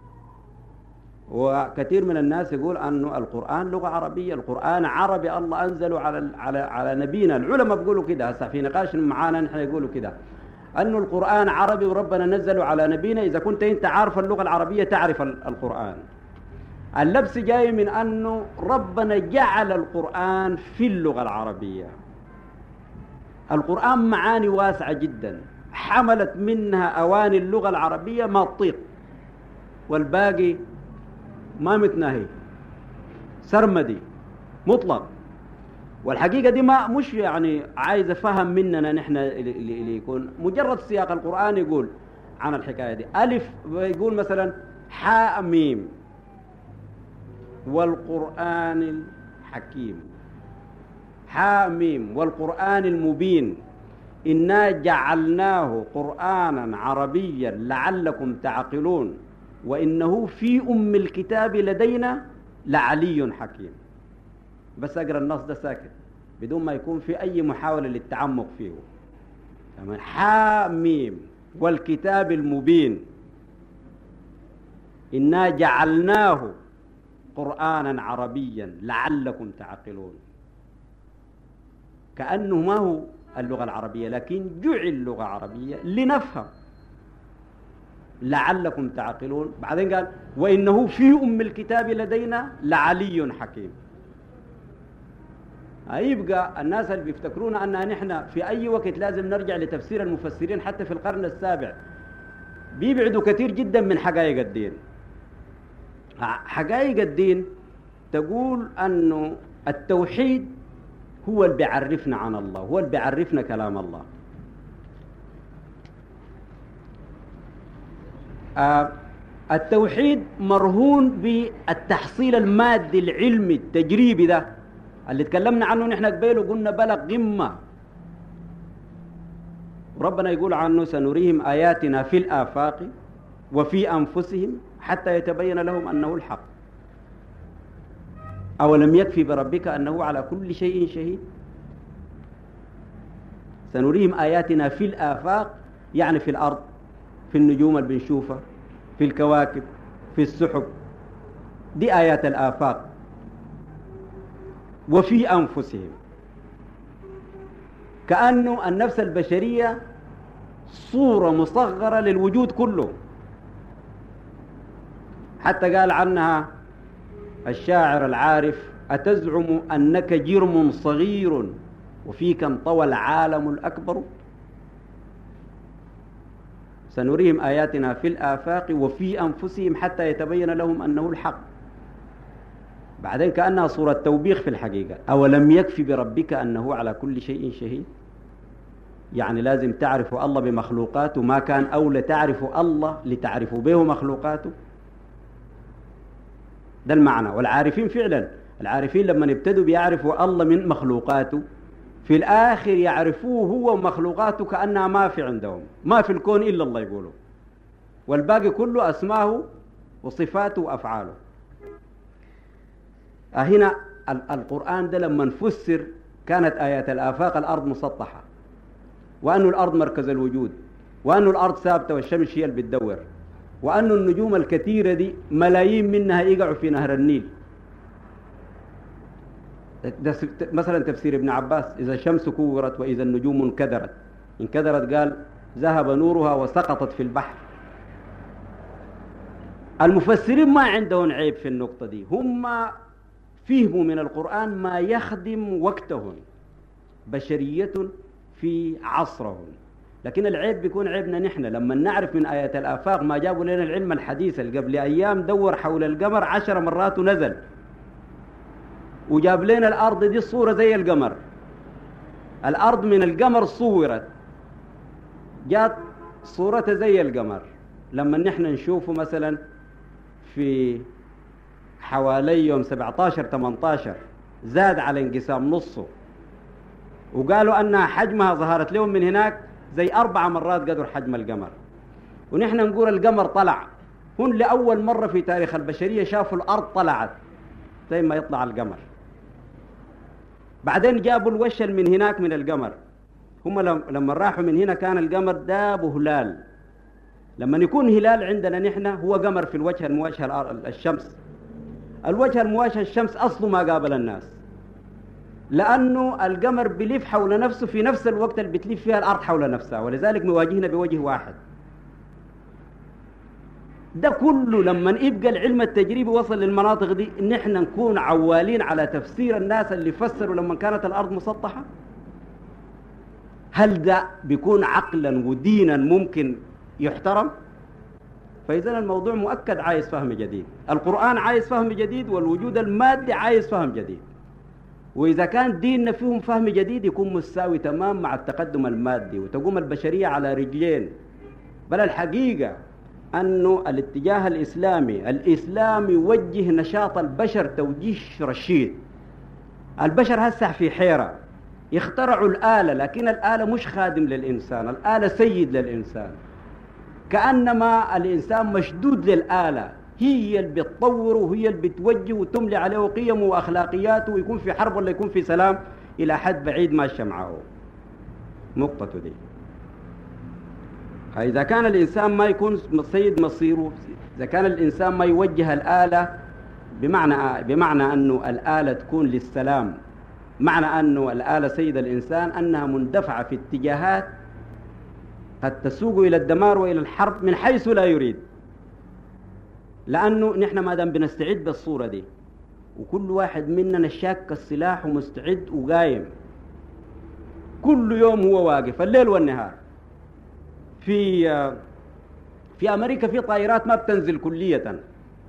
وكثير من الناس يقول أنه القرآن لغة عربية القرآن عربي الله أنزله على على على نبينا العلماء بيقولوا كده هسه في نقاش معانا نحن يقولوا كده أنه القرآن عربي وربنا نزله على نبينا إذا كنت أنت عارف اللغة العربية تعرف القرآن اللبس جاي من أنه ربنا جعل القرآن في اللغة العربية القرآن معاني واسعة جدا حملت منها أواني اللغة العربية ما تطيق والباقي ما متناهي سرمدي مطلق والحقيقة دي ما مش يعني عايز فهم مننا نحن اللي يكون مجرد سياق القرآن يقول عن الحكاية دي ألف يقول مثلا حاء ميم والقرآن الحكيم حاء ميم والقرآن المبين إنا جعلناه قرآنا عربيا لعلكم تعقلون وإنه في أم الكتاب لدينا لعلي حكيم بس أقرأ النص ده ساكت بدون ما يكون في أي محاولة للتعمق فيه تمام حاميم والكتاب المبين إنا جعلناه قرآنا عربيا لعلكم تعقلون كأنه ما هو اللغة العربية لكن جعل لغة عربية لنفهم لعلكم تعقلون بعدين قال وإنه في أم الكتاب لدينا لعلي حكيم يبقى الناس اللي بيفتكرون أننا نحن في أي وقت لازم نرجع لتفسير المفسرين حتى في القرن السابع بيبعدوا كثير جدا من حقائق الدين حقائق الدين تقول أنه التوحيد هو اللي بيعرفنا عن الله هو اللي بيعرفنا كلام الله آه التوحيد مرهون بالتحصيل المادي العلمي التجريبي ده اللي تكلمنا عنه نحن قبيل وقلنا بلغ قمة ربنا يقول عنه سنريهم آياتنا في الآفاق وفي أنفسهم حتى يتبين لهم أنه الحق أولم يكفي بربك أنه على كل شيء شهيد سنريهم آياتنا في الآفاق يعني في الأرض في النجوم اللي بنشوفها في الكواكب في السحب دي آيات الآفاق وفي أنفسهم كأنه النفس البشرية صورة مصغرة للوجود كله حتى قال عنها الشاعر العارف أتزعم أنك جرم صغير وفيك انطوى العالم الأكبر سنريهم آياتنا في الآفاق وفي أنفسهم حتى يتبين لهم أنه الحق بعدين كأنها صورة توبيخ في الحقيقة أولم يكفي بربك أنه على كل شيء شهيد يعني لازم تعرفوا الله بمخلوقاته ما كان أولى تعرفوا الله لتعرفوا به مخلوقاته ده المعنى والعارفين فعلا العارفين لما ابتدوا بيعرفوا الله من مخلوقاته في الآخر يعرفوه هو ومخلوقاته كأنها ما في عندهم ما في الكون إلا الله يقولوا والباقي كله أسماه وصفاته وأفعاله آه، هنا القرآن ده لما نفسر كانت آيات الآفاق الأرض مسطحة وأن الأرض مركز الوجود وأن الأرض ثابتة والشمس هي اللي بتدور وأن النجوم الكثيرة دي ملايين منها يقعوا في نهر النيل ده مثلا تفسير ابن عباس إذا الشمس كورت وإذا النجوم انكدرت انكدرت قال ذهب نورها وسقطت في البحر المفسرين ما عندهم عيب في النقطة دي هم فهموا من القرآن ما يخدم وقتهم بشرية في عصرهم لكن العيب بيكون عيبنا نحن لما نعرف من آيات الآفاق ما جابوا لنا العلم الحديث اللي قبل أيام دور حول القمر عشر مرات ونزل وجاب لنا الأرض دي الصورة زي القمر الأرض من القمر صورت جات صورتها زي القمر لما نحن نشوفه مثلا في حوالي يوم 17 18 زاد على انقسام نصه وقالوا أنها حجمها ظهرت لهم من هناك زي أربع مرات قدر حجم القمر ونحن نقول القمر طلع هن لأول مرة في تاريخ البشرية شافوا الأرض طلعت زي ما يطلع القمر بعدين جابوا الوشل من هناك من القمر هم لما راحوا من هنا كان القمر داب هلال لما يكون هلال عندنا نحن هو قمر في الوجه المواجه الشمس الوجه المواجه الشمس أصله ما قابل الناس لأنه القمر بلف حول نفسه في نفس الوقت اللي بتلف فيها الأرض حول نفسها ولذلك مواجهنا بوجه واحد ده كله لما يبقى العلم التجريبي وصل للمناطق دي نحن نكون عوالين على تفسير الناس اللي فسروا لما كانت الأرض مسطحة هل ده بيكون عقلا ودينا ممكن يحترم فإذا الموضوع مؤكد عايز فهم جديد القرآن عايز فهم جديد والوجود المادي عايز فهم جديد وإذا كان ديننا فيهم فهم جديد يكون مساوي تمام مع التقدم المادي وتقوم البشرية على رجلين بل الحقيقة أنه الاتجاه الإسلامي الإسلام يوجه نشاط البشر توجيه رشيد البشر هسه في حيرة يخترعوا الآلة لكن الآلة مش خادم للإنسان الآلة سيد للإنسان كأنما الإنسان مشدود للآلة هي اللي بتطوره وهي اللي بتوجه وتملي عليه قيمه وأخلاقياته ويكون في حرب ولا يكون في سلام إلى حد بعيد ماشية معه نقطة دي فإذا كان الإنسان ما يكون سيد مصيره إذا كان الإنسان ما يوجه الآلة بمعنى بمعنى أنه الآلة تكون للسلام معنى أنه الآلة سيد الإنسان أنها مندفعة في اتجاهات قد تسوق إلى الدمار وإلى الحرب من حيث لا يريد لأنه نحن ما دام بنستعد بالصورة دي وكل واحد مننا شاك السلاح ومستعد وقايم كل يوم هو واقف الليل والنهار في في أمريكا في طائرات ما بتنزل كلية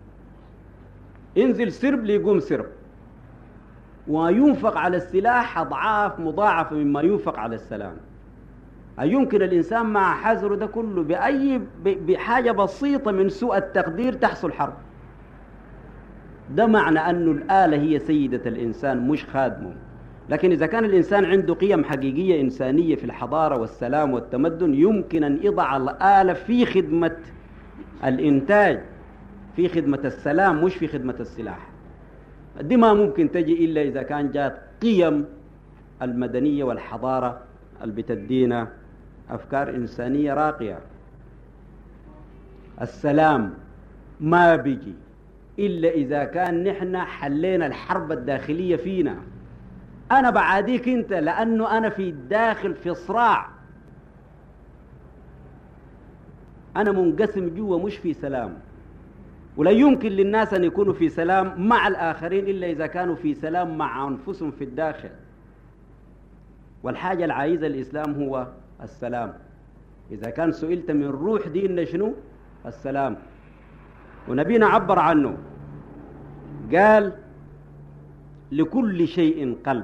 انزل سرب ليقوم سرب وينفق على السلاح أضعاف مضاعفة مما ينفق على السلام يمكن الإنسان مع حذره ده كله بأي بحاجة بسيطة من سوء التقدير تحصل حرب ده معنى أن الآلة هي سيدة الإنسان مش خادمه لكن إذا كان الإنسان عنده قيم حقيقية إنسانية في الحضارة والسلام والتمدن يمكن أن يضع الآلة في خدمة الإنتاج في خدمة السلام مش في خدمة السلاح دي ما ممكن تجي إلا إذا كان جات قيم المدنية والحضارة اللي بتدينا أفكار إنسانية راقية السلام ما بيجي إلا إذا كان نحن حلينا الحرب الداخلية فينا أنا بعاديك أنت لأنه أنا في الداخل في صراع أنا منقسم جوا مش في سلام ولا يمكن للناس أن يكونوا في سلام مع الآخرين إلا إذا كانوا في سلام مع أنفسهم في الداخل والحاجة العايزة الإسلام هو السلام إذا كان سئلت من روح ديننا شنو السلام ونبينا عبر عنه قال لكل شيء قلب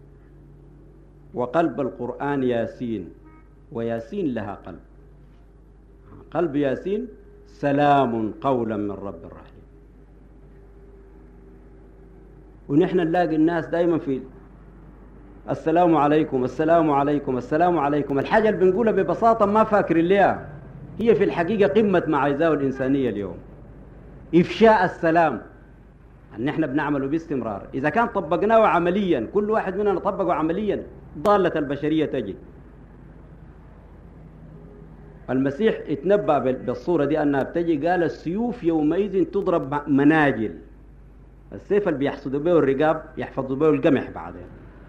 وقلب القرآن ياسين وياسين لها قلب قلب ياسين سلام قولا من رب رحيم ونحن نلاقي الناس دائما في السلام عليكم السلام عليكم السلام عليكم الحاجة اللي بنقولها ببساطة ما فاكر ليها هي في الحقيقة قمة معايزاه الإنسانية اليوم إفشاء السلام أن احنا بنعمله باستمرار إذا كان طبقناه عمليا كل واحد مننا طبقه عمليا ضالة البشرية تجي المسيح اتنبأ بالصورة دي أنها بتجي قال السيوف يومئذ تضرب مناجل السيف اللي بيحصدوا به الرقاب يحفظوا به القمح بعدين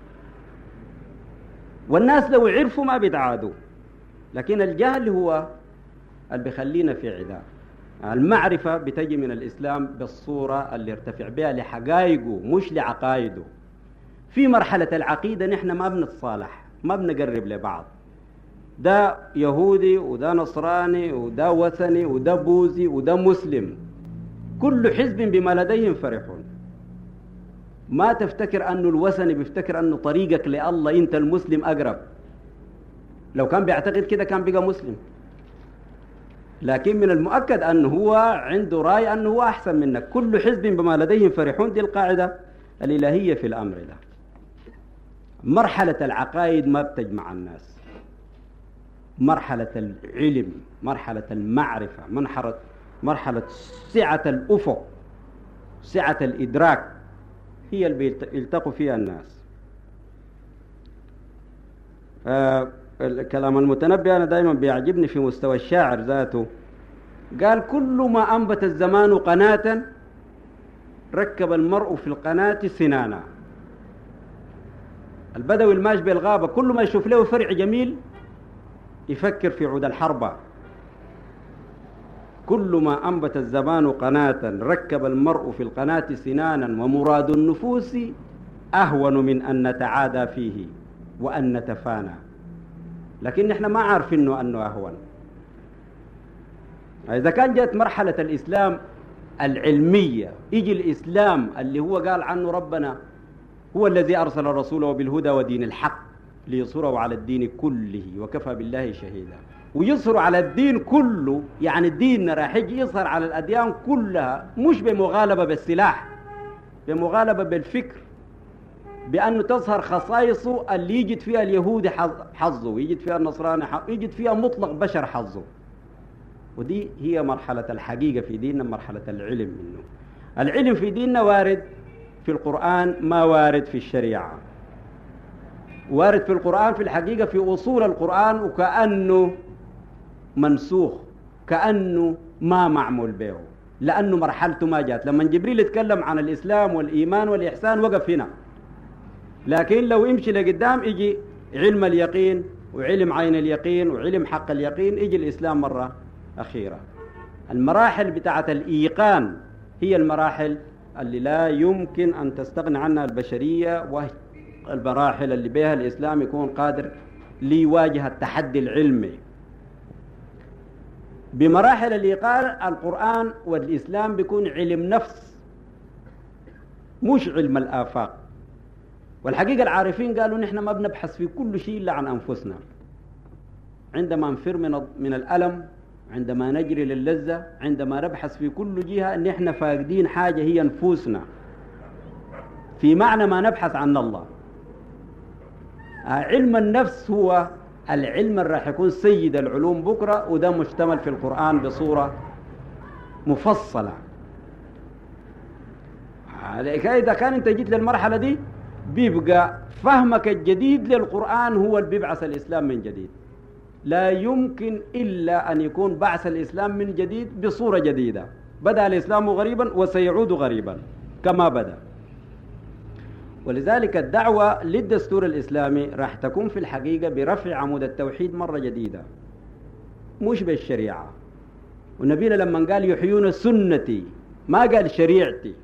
والناس لو عرفوا ما بيتعادوا لكن الجهل هو اللي بيخلينا في عداء المعرفة بتجي من الإسلام بالصورة اللي ارتفع بها لحقائقه مش لعقائده في مرحلة العقيدة نحن ما بنتصالح ما بنقرب لبعض ده يهودي وده نصراني وده وثني وده بوذي وده مسلم كل حزب بما لديهم فرحون ما تفتكر أنه الوثني بيفتكر أنه طريقك لله أنت المسلم أقرب لو كان بيعتقد كده كان بقى مسلم لكن من المؤكد أنه هو عنده رأي أنه هو أحسن منك كل حزب بما لديهم فرحون دي القاعدة الإلهية في الأمر ده مرحلة العقائد ما بتجمع الناس مرحلة العلم مرحلة المعرفة مرحلة مرحلة سعة الأفق سعة الإدراك هي اللي بيلتقوا فيها الناس آه الكلام المتنبي أنا دائما بيعجبني في مستوى الشاعر ذاته قال كل ما أنبت الزمان قناة ركب المرء في القناة سنانا البدوي الماش بالغابة كل ما يشوف له فرع جميل يفكر في عود الحربة كل ما أنبت الزمان قناة ركب المرء في القناة سنانا ومراد النفوس أهون من أن نتعادى فيه وأن نتفانى لكن احنا ما عارفين انه اهون اذا كان جت مرحله الاسلام العلميه يجي الاسلام اللي هو قال عنه ربنا هو الذي ارسل رسوله بالهدى ودين الحق ليصره على الدين كله وكفى بالله شهيدا ويصر على الدين كله يعني الدين راح يجي يظهر على الاديان كلها مش بمغالبه بالسلاح بمغالبه بالفكر بأنه تظهر خصائصه اللي يجد فيها اليهودي حظه ويجد فيها النصراني حظه يجد فيها مطلق بشر حظه ودي هي مرحلة الحقيقة في ديننا مرحلة العلم منه العلم في ديننا وارد في القرآن ما وارد في الشريعة وارد في القرآن في الحقيقة في أصول القرآن وكأنه منسوخ كأنه ما معمول به لأنه مرحلته ما جات لما جبريل يتكلم عن الإسلام والإيمان والإحسان وقف هنا لكن لو يمشي لقدام يجي علم اليقين وعلم عين اليقين وعلم حق اليقين يجي الإسلام مرة أخيرة المراحل بتاعة الإيقان هي المراحل اللي لا يمكن أن تستغني عنها البشرية وهي المراحل اللي بها الإسلام يكون قادر ليواجه التحدي العلمي بمراحل الإيقان القرآن والإسلام بيكون علم نفس مش علم الآفاق والحقيقة العارفين قالوا نحن ما بنبحث في كل شيء إلا عن أنفسنا عندما نفر من من الألم عندما نجري للذة عندما نبحث في كل جهة أن احنا فاقدين حاجة هي نفوسنا في معنى ما نبحث عن الله علم النفس هو العلم اللي راح يكون سيد العلوم بكرة وده مشتمل في القرآن بصورة مفصلة إذا كان أنت جيت للمرحلة دي بيبقى فهمك الجديد للقرآن هو اللي بيبعث الإسلام من جديد لا يمكن إلا أن يكون بعث الإسلام من جديد بصورة جديدة بدأ الإسلام غريبا وسيعود غريبا كما بدأ ولذلك الدعوة للدستور الإسلامي راح تكون في الحقيقة برفع عمود التوحيد مرة جديدة مش بالشريعة ونبينا لما قال يحيون سنتي ما قال شريعتي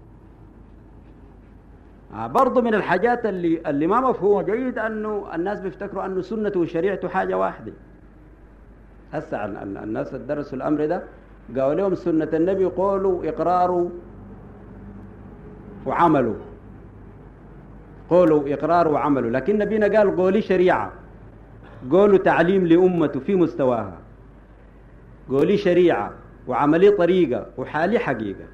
آه برضو من الحاجات اللي اللي ما مفهومه جيد انه الناس بيفتكروا انه سنته وشريعته حاجه واحده هسه الناس اللي درسوا الامر ده قالوا لهم سنه النبي قولوا اقراروا وعملوا قولوا اقرار وعملوا لكن نبينا قال قولي شريعه قولوا تعليم لامته في مستواها قولي شريعه وعملي طريقه وحالي حقيقه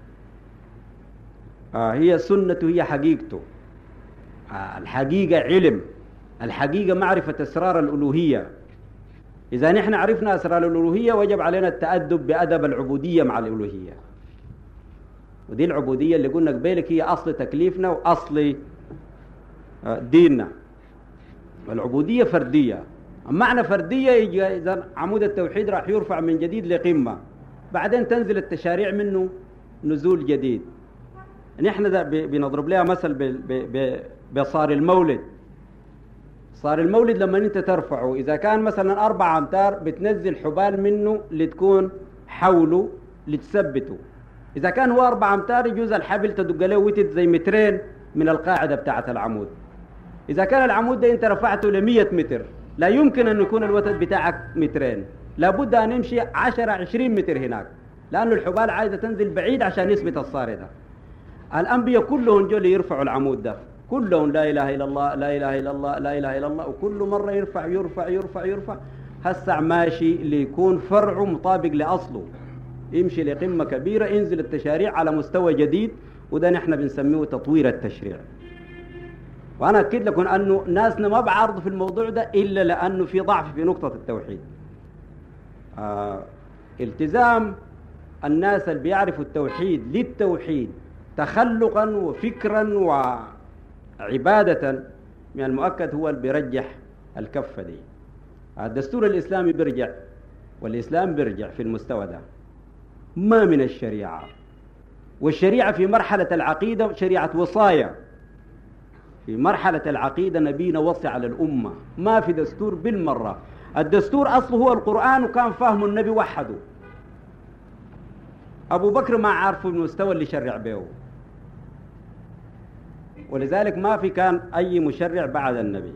آه هي سنته هي حقيقته آه الحقيقة علم الحقيقة معرفة أسرار الألوهية إذا نحن عرفنا أسرار الألوهية وجب علينا التأدب بأدب العبودية مع الألوهية ودي العبودية اللي قلنا قبيلك هي أصل تكليفنا وأصل آه ديننا العبودية فردية معنى فردية إذا عمود التوحيد راح يرفع من جديد لقمة بعدين تنزل التشاريع منه نزول جديد نحن ده بنضرب لها مثل بصار المولد صار المولد لما انت ترفعه اذا كان مثلا اربع امتار بتنزل حبال منه لتكون حوله لتثبته اذا كان هو اربع امتار يجوز الحبل تدق له وتد زي مترين من القاعده بتاعه العمود اذا كان العمود ده انت رفعته ل 100 متر لا يمكن ان يكون الوتد بتاعك مترين لابد ان نمشي 10 20 متر هناك لانه الحبال عايزه تنزل بعيد عشان يثبت الصار ده الأنبياء كلهم جو يرفعوا العمود ده كلهم لا إله إلا الله لا إله إلا الله لا إله إلا الله وكل مرة يرفع يرفع يرفع يرفع هسع ماشي ليكون فرعه مطابق لأصله يمشي لقمة كبيرة ينزل التشاريع على مستوى جديد وده نحن بنسميه تطوير التشريع وأنا أكد لكم أنه ناسنا ما بعرض في الموضوع ده إلا لأنه في ضعف في نقطة التوحيد آه التزام الناس اللي بيعرفوا التوحيد للتوحيد تخلقا وفكرا وعبادة من المؤكد هو اللي بيرجح الكفة دي الدستور الإسلامي بيرجع والإسلام بيرجع في المستوى ده ما من الشريعة والشريعة في مرحلة العقيدة شريعة وصايا في مرحلة العقيدة نبينا وصي على الأمة ما في دستور بالمرة الدستور أصله هو القرآن وكان فاهمه النبي وحده أبو بكر ما عارفه المستوى اللي شرع به ولذلك ما في كان أي مشرع بعد النبي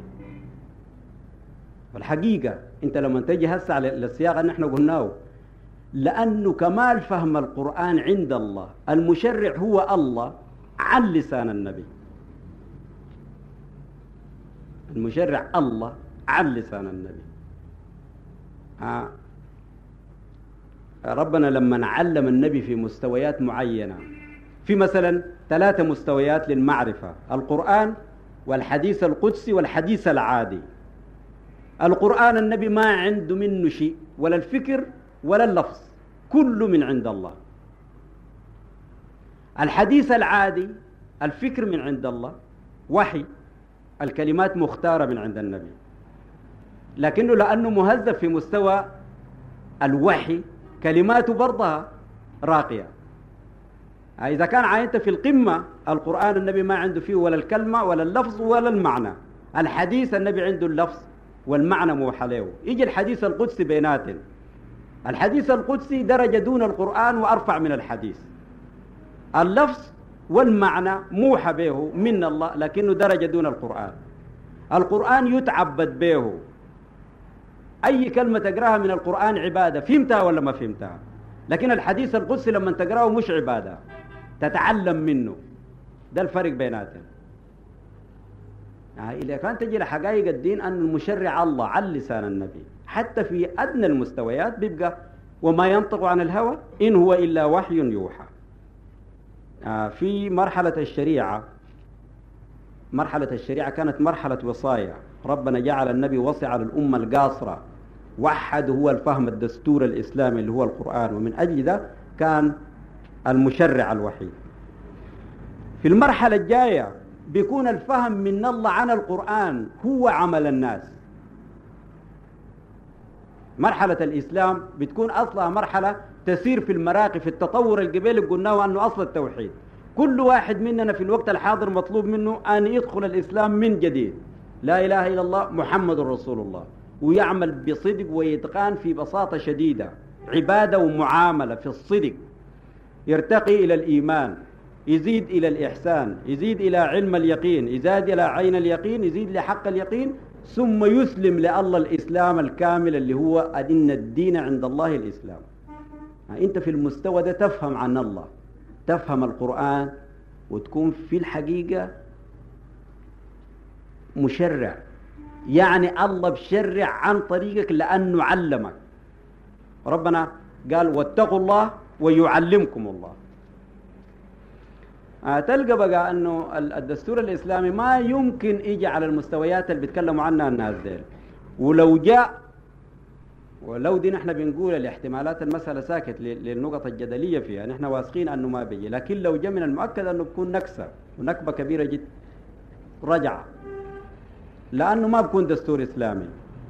والحقيقة أنت لما تجي هسه للسياق اللي احنا قلناه لأنه كمال فهم القرآن عند الله المشرع هو الله عن لسان النبي المشرع الله عن لسان النبي آه. ربنا لما علم النبي في مستويات معينة في مثلا ثلاثة مستويات للمعرفة القرآن والحديث القدسي والحديث العادي القرآن النبي ما عنده منه شيء ولا الفكر ولا اللفظ كله من عند الله الحديث العادي الفكر من عند الله وحي الكلمات مختارة من عند النبي لكنه لأنه مهذب في مستوى الوحي كلماته برضها راقية إذا كان عاينت في القمة القرآن النبي ما عنده فيه ولا الكلمة ولا اللفظ ولا المعنى الحديث النبي عنده اللفظ والمعنى موحى له يجي الحديث القدسي بيناتن الحديث القدسي درجة دون القرآن وأرفع من الحديث اللفظ والمعنى موحى به من الله لكنه درجة دون القرآن القرآن يتعبد به أي كلمة تقراها من القرآن عبادة فهمتها ولا ما فهمتها لكن الحديث القدسي لما تقراه مش عبادة تتعلم منه ده الفرق بيناتهم يعني إذا كان تجي لحقائق الدين أن المشرع الله على لسان النبي حتى في أدنى المستويات بيبقى وما ينطق عن الهوى إن هو إلا وحي يوحى آه في مرحلة الشريعة مرحلة الشريعة كانت مرحلة وصايا ربنا جعل النبي وصي على الأمة القاصرة وحد هو الفهم الدستور الإسلامي اللي هو القرآن ومن أجل ذا كان المشرع الوحيد في المرحلة الجاية بيكون الفهم من الله عن القرآن هو عمل الناس مرحلة الإسلام بتكون أصلها مرحلة تسير في المراقي في التطور القبيلي قلناه أنه أصل التوحيد كل واحد مننا في الوقت الحاضر مطلوب منه أن يدخل الإسلام من جديد لا إله إلا الله محمد رسول الله ويعمل بصدق ويتقان في بساطة شديدة عبادة ومعاملة في الصدق يرتقي إلى الإيمان يزيد إلى الإحسان يزيد إلى علم اليقين يزيد إلى عين اليقين يزيد لحق اليقين ثم يسلم لله الإسلام الكامل اللي هو أن الدين عند الله الإسلام أنت في المستوى ده تفهم عن الله تفهم القرآن وتكون في الحقيقة مشرع يعني الله بشرع عن طريقك لأنه علمك ربنا قال واتقوا الله ويعلمكم الله آه تلقى بقى انه الدستور الاسلامي ما يمكن يجي على المستويات اللي بيتكلموا عنها الناس ديل ولو جاء ولو دي نحن بنقول الاحتمالات المسألة ساكت للنقط الجدلية فيها نحن واثقين أنه ما بيجي لكن لو جاء من المؤكد أنه بكون نكسة ونكبة كبيرة جدا رجع لأنه ما بكون دستور إسلامي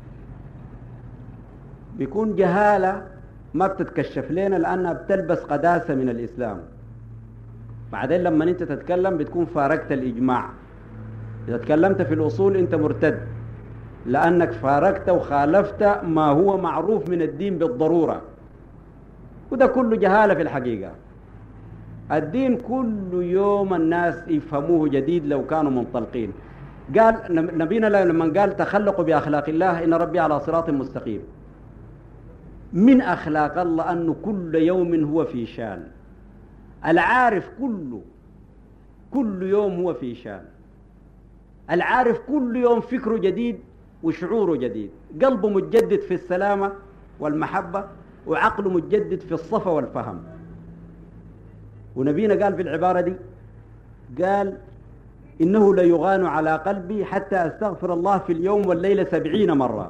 بيكون جهالة ما بتتكشف لنا لأنها بتلبس قداسة من الإسلام بعدين لما أنت تتكلم بتكون فارقت الإجماع إذا تكلمت في الأصول أنت مرتد لأنك فارقت وخالفت ما هو معروف من الدين بالضرورة وده كله جهالة في الحقيقة الدين كل يوم الناس يفهموه جديد لو كانوا منطلقين قال نبينا لما قال تخلقوا بأخلاق الله إن ربي على صراط مستقيم من أخلاق الله أنه كل يوم هو في شان العارف كله كل يوم هو في شان العارف كل يوم فكره جديد وشعوره جديد قلبه متجدد في السلامة والمحبة وعقله متجدد في الصفا والفهم ونبينا قال في العبارة دي قال إنه ليغان على قلبي حتى أستغفر الله في اليوم والليلة سبعين مرة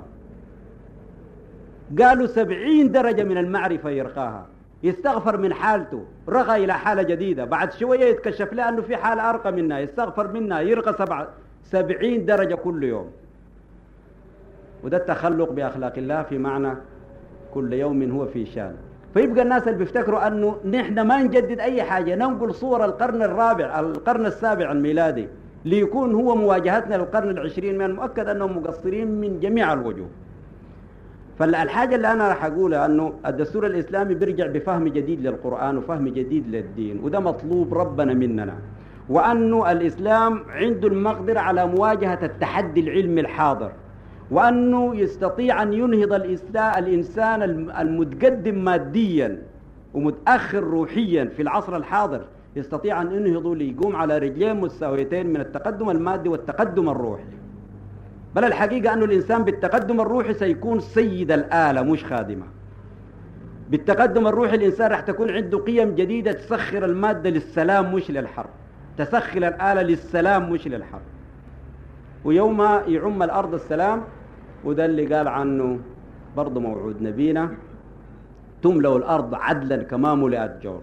قالوا سبعين درجة من المعرفة يرقاها يستغفر من حالته رغى إلى حالة جديدة بعد شوية يتكشف له أنه في حالة أرقى منها يستغفر منها يرقى سبع سبعين درجة كل يوم وده التخلق بأخلاق الله في معنى كل يوم هو في شان فيبقى الناس اللي بيفتكروا أنه نحن ما نجدد أي حاجة ننقل صور القرن الرابع القرن السابع الميلادي ليكون هو مواجهتنا للقرن العشرين من المؤكد أنهم مقصرين من جميع الوجوه فالحاجة اللي أنا راح أقولها أنه الدستور الإسلامي بيرجع بفهم جديد للقرآن وفهم جديد للدين وده مطلوب ربنا مننا وأنه الإسلام عنده المقدرة على مواجهة التحدي العلمي الحاضر وأنه يستطيع أن ينهض الإنسان المتقدم ماديا ومتأخر روحيا في العصر الحاضر يستطيع أن ينهض ليقوم على رجلين مستويتين من التقدم المادي والتقدم الروحي بل الحقيقة أن الإنسان بالتقدم الروحي سيكون سيد الآلة مش خادمة بالتقدم الروحي الإنسان راح تكون عنده قيم جديدة تسخر المادة للسلام مش للحرب تسخر الآلة للسلام مش للحرب ويوم يعم الأرض السلام وده اللي قال عنه برضه موعود نبينا تملأ الأرض عدلا كما ملئت جور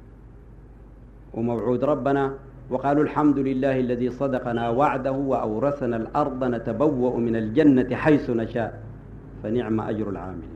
وموعود ربنا وقالوا الحمد لله الذي صدقنا وعده وأورثنا الأرض نتبوأ من الجنة حيث نشاء فنعم أجر العاملين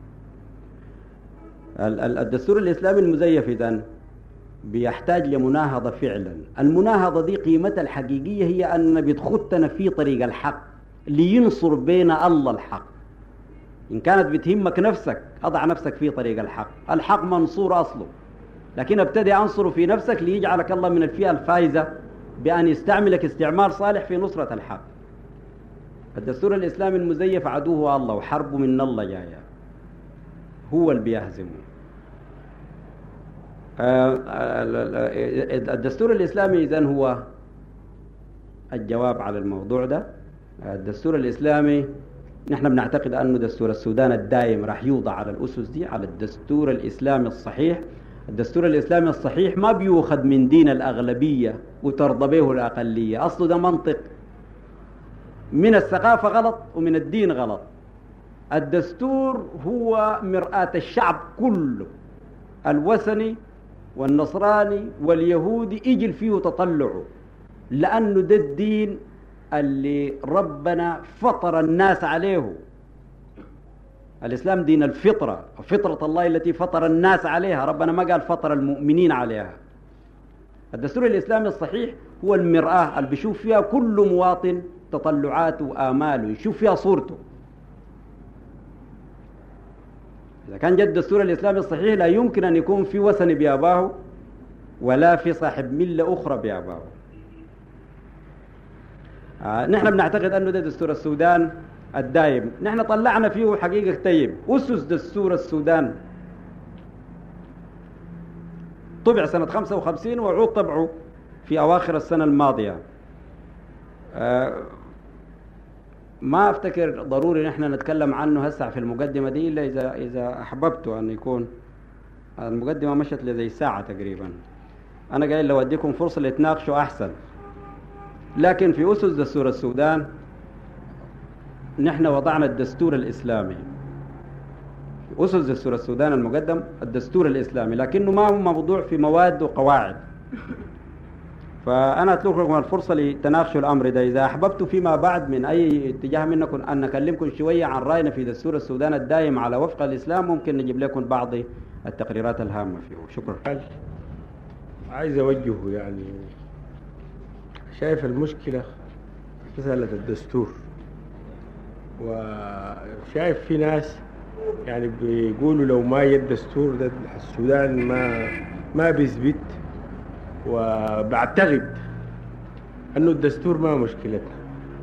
الدستور الإسلامي المزيف إذن بيحتاج لمناهضة فعلا المناهضة دي قيمتها الحقيقية هي أن بتخطنا في طريق الحق لينصر بين الله الحق إن كانت بتهمك نفسك أضع نفسك في طريق الحق الحق منصور أصله لكن ابتدي أنصر في نفسك ليجعلك الله من الفئة الفائزة بأن يستعملك استعمال صالح في نصرة الحق الدستور الإسلامي المزيف عدوه الله وحربه من الله جاية هو اللي بيهزمه الدستور الإسلامي إذن هو الجواب على الموضوع ده الدستور الإسلامي نحن بنعتقد أنه دستور السودان الدائم راح يوضع على الأسس دي على الدستور الإسلامي الصحيح الدستور الإسلامي الصحيح ما بيوخذ من دين الأغلبية وترضى به الأقلية أصله ده منطق من الثقافة غلط ومن الدين غلط الدستور هو مرآة الشعب كله الوثني والنصراني واليهودي يجي فيه تطلعه لأنه ده الدين اللي ربنا فطر الناس عليه الإسلام دين الفطرة فطرة الله التي فطر الناس عليها ربنا ما قال فطر المؤمنين عليها الدستور الإسلامي الصحيح هو المرآة اللي بيشوف فيها كل مواطن تطلعاته وآماله يشوف فيها صورته إذا كان جد الدستور الإسلامي الصحيح لا يمكن أن يكون في وثن بأباه ولا في صاحب ملة أخرى بأباه آه نحن بنعتقد أنه ده دستور السودان الدايم نحن طلعنا فيه حقيقة طيب أسس دستور السودان طبع سنة 55 وعود طبعه في أواخر السنة الماضية آه ما افتكر ضروري نحن نتكلم عنه هسه في المقدمه دي الا اذا اذا احببت ان يكون المقدمه مشت لزي ساعه تقريبا انا قايل لو اديكم فرصه لتناقشوا احسن لكن في اسس دستور السودان نحن وضعنا الدستور الاسلامي اسس دستور السودان المقدم الدستور الاسلامي لكنه ما هو موضوع في مواد وقواعد فأنا أترك لكم الفرصة لتناقشوا الأمر ده إذا أحببتوا فيما بعد من أي اتجاه منكم أن نكلمكم شوية عن رأينا في دستور السودان الدائم على وفق الإسلام ممكن نجيب لكم بعض التقريرات الهامة فيه شكرا عايز أوجهه يعني شايف المشكلة مسألة الدستور وشايف في ناس يعني بيقولوا لو ما يد الدستور ده السودان ما ما بيثبت وبعتقد انه الدستور ما مشكلتنا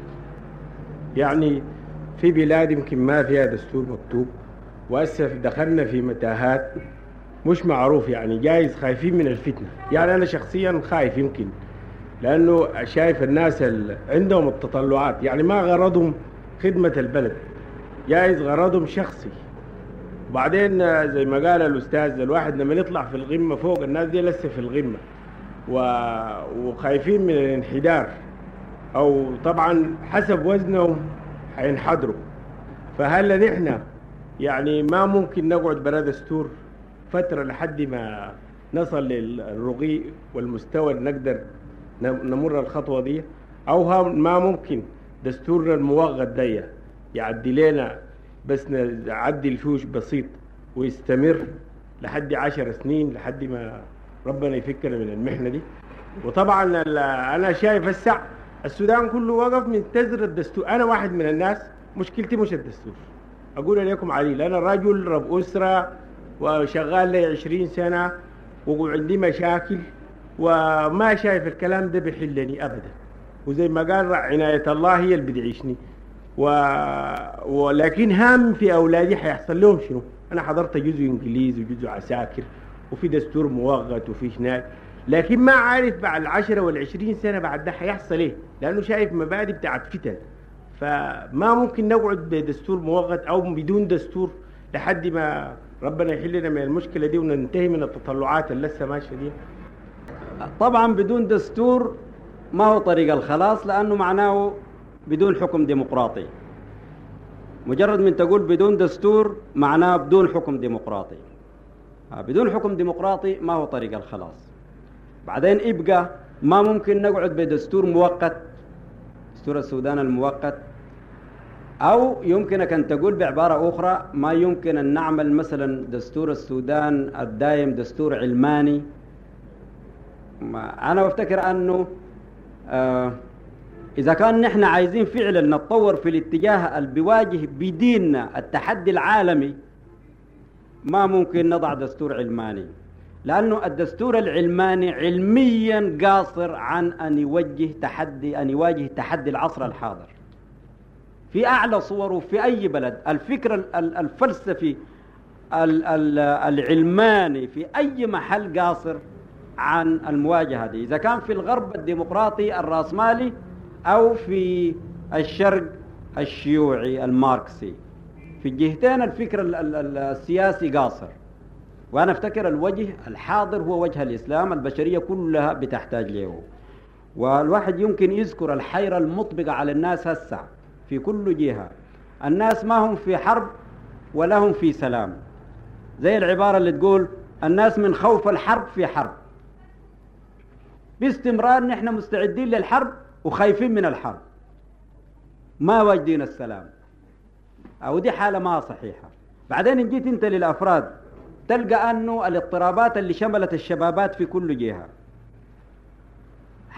يعني في بلاد يمكن ما فيها دستور مكتوب وهسه دخلنا في متاهات مش معروف يعني جايز خايفين من الفتنه يعني انا شخصيا خايف يمكن لانه شايف الناس اللي عندهم التطلعات يعني ما غرضهم خدمه البلد جايز غرضهم شخصي وبعدين زي ما قال الاستاذ الواحد لما يطلع في القمه فوق الناس دي لسه في القمه و... وخايفين من الانحدار او طبعا حسب وزنهم حينحدروا فهل نحن يعني ما ممكن نقعد برا دستور فترة لحد ما نصل للرقي والمستوى اللي نقدر نمر الخطوة دي أو ما ممكن دستورنا الموغد دي يعدي لنا بس نعدل فيه بسيط ويستمر لحد عشر سنين لحد ما ربنا يفكنا من المحنه دي وطبعا انا شايف السع السودان كله وقف منتظر الدستور انا واحد من الناس مشكلتي مش الدستور اقول لكم علي انا رجل رب اسره وشغال لي 20 سنه وعندي مشاكل وما شايف الكلام ده بيحلني ابدا وزي ما قال عنايه الله هي اللي بتعيشني و... ولكن هام في اولادي حيحصل لهم شنو؟ انا حضرت جزء انجليزي وجزء عساكر وفي دستور مؤقت وفي هناك لكن ما عارف بعد العشرة والعشرين سنة بعد ده حيحصل ايه لأنه شايف مبادئ بتاعت فتن فما ممكن نقعد بدستور مؤقت أو بدون دستور لحد ما ربنا يحلنا من المشكلة دي وننتهي من التطلعات اللي لسه ماشية دي طبعا بدون دستور ما هو طريق الخلاص لأنه معناه بدون حكم ديمقراطي مجرد من تقول بدون دستور معناه بدون حكم ديمقراطي بدون حكم ديمقراطي ما هو طريق الخلاص بعدين يبقى ما ممكن نقعد بدستور مؤقت دستور السودان المؤقت أو يمكنك أن تقول بعبارة أخرى ما يمكن أن نعمل مثلا دستور السودان الدائم دستور علماني أنا أفتكر أنه آه إذا كان نحن عايزين فعلا نتطور في الاتجاه اللي بيواجه بديننا التحدي العالمي ما ممكن نضع دستور علماني لأنه الدستور العلماني علميا قاصر عن أن يوجه تحدي أن يواجه تحدي العصر الحاضر في أعلى صوره في أي بلد الفكر الفلسفي العلماني في أي محل قاصر عن المواجهة دي إذا كان في الغرب الديمقراطي الرأسمالي أو في الشرق الشيوعي الماركسي في الجهتين الفكر السياسي قاصر وأنا أفتكر الوجه الحاضر هو وجه الإسلام البشرية كلها بتحتاج له والواحد يمكن يذكر الحيرة المطبقة على الناس هسه في كل جهة الناس ما هم في حرب ولا هم في سلام زي العبارة اللي تقول الناس من خوف الحرب في حرب باستمرار نحن مستعدين للحرب وخايفين من الحرب ما واجدين السلام أو دي حالة ما صحيحة بعدين إن جيت أنت للأفراد تلقى أنه الاضطرابات اللي شملت الشبابات في كل جهة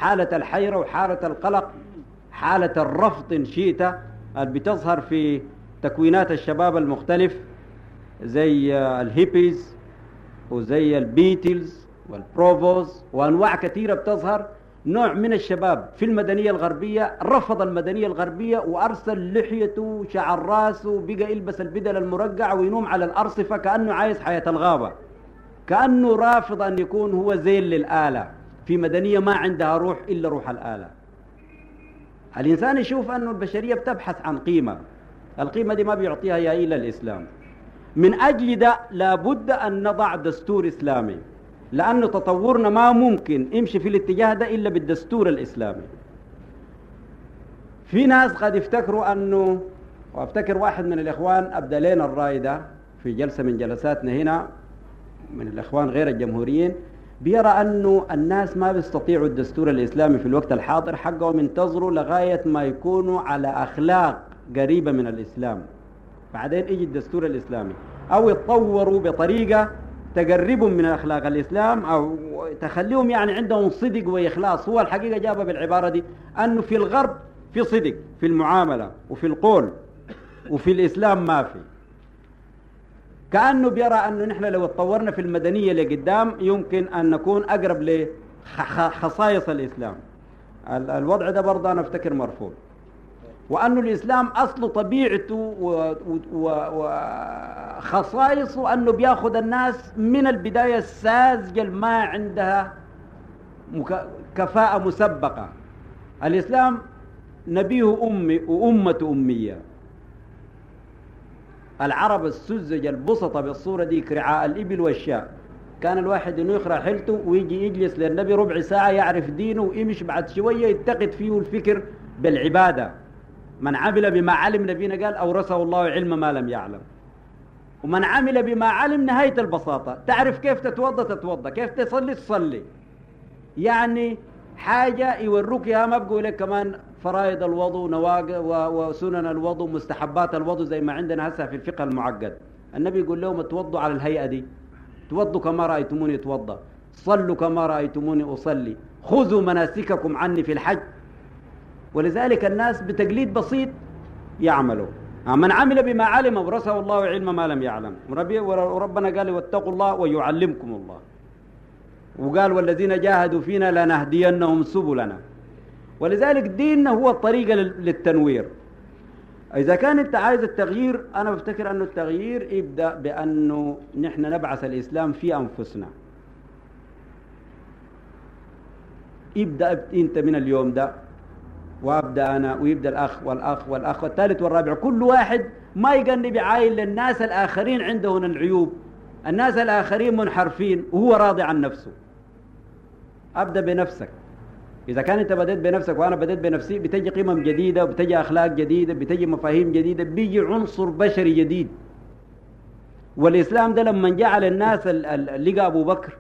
حالة الحيرة وحالة القلق حالة الرفض إن شئت اللي بتظهر في تكوينات الشباب المختلف زي الهيبيز وزي البيتلز والبروفوز وأنواع كثيرة بتظهر نوع من الشباب في المدنية الغربية رفض المدنية الغربية وأرسل لحيته وشعر راسه وبقى يلبس البدل المرقع وينوم على الأرصفة كأنه عايز حياة الغابة كأنه رافض أن يكون هو زين للآلة في مدنية ما عندها روح إلا روح الآلة الإنسان يشوف أن البشرية بتبحث عن قيمة القيمة دي ما بيعطيها يا إلا الإسلام من أجل ده لابد أن نضع دستور إسلامي لأنه تطورنا ما ممكن يمشي في الاتجاه ده إلا بالدستور الإسلامي في ناس قد يفتكروا أنه وافتكر واحد من الإخوان أبدأ لنا الرأي ده في جلسة من جلساتنا هنا من الإخوان غير الجمهوريين بيرى أنه الناس ما بيستطيعوا الدستور الإسلامي في الوقت الحاضر حقهم ينتظروا لغاية ما يكونوا على أخلاق قريبة من الإسلام بعدين يجي الدستور الإسلامي أو يتطوروا بطريقة تقربهم من أخلاق الإسلام أو تخليهم يعني عندهم صدق وإخلاص هو الحقيقة جابها بالعبارة دي أنه في الغرب في صدق في المعاملة وفي القول وفي الإسلام ما في كأنه بيرى أنه نحن لو اتطورنا في المدنية لقدام يمكن أن نكون أقرب لخصائص الإسلام الوضع ده برضه أنا أفتكر مرفوض وأنه الإسلام أصل طبيعته وخصائصه أنه بياخذ الناس من البداية الساذجة ما عندها كفاءة مسبقة الإسلام نبيه أمي وأمة أمية العرب السذج البسطة بالصورة دي رعاء الإبل والشاء كان الواحد انه يقرا حيلته ويجي يجلس للنبي ربع ساعة يعرف دينه ويمشي بعد شوية يتقد فيه الفكر بالعبادة من عمل بما علم نبينا قال أورثه الله علم ما لم يعلم ومن عمل بما علم نهاية البساطة تعرف كيف تتوضى تتوضى كيف تصلي تصلي يعني حاجة يوروك يا ما بقول لك كمان فرائض الوضوء وسنن الوضوء مستحبات الوضوء زي ما عندنا هسه في الفقه المعقد النبي يقول لهم توضوا على الهيئة دي توضوا كما رأيتموني اتوضى صلوا كما رأيتموني أصلي خذوا مناسككم عني في الحج ولذلك الناس بتقليد بسيط يعملوا من عمل بما علم ورثه الله علم ما لم يعلم وربنا قال واتقوا الله ويعلمكم الله وقال والذين جاهدوا فينا لنهدينهم سبلنا ولذلك ديننا هو الطريقة للتنوير إذا كان أنت عايز التغيير أنا بفتكر أنه التغيير يبدأ بأنه نحن نبعث الإسلام في أنفسنا يبدأ أنت من اليوم ده وابدا انا ويبدا الاخ والاخ والاخ والثالث والرابع كل واحد ما يقنب عايل للناس الاخرين عندهم العيوب الناس الاخرين منحرفين وهو راضي عن نفسه ابدا بنفسك اذا كان انت بديت بنفسك وانا بديت بنفسي بتجي قمم جديده وبتجي اخلاق جديده بتجي مفاهيم جديده بيجي عنصر بشري جديد والاسلام ده لما جعل الناس لقى ابو بكر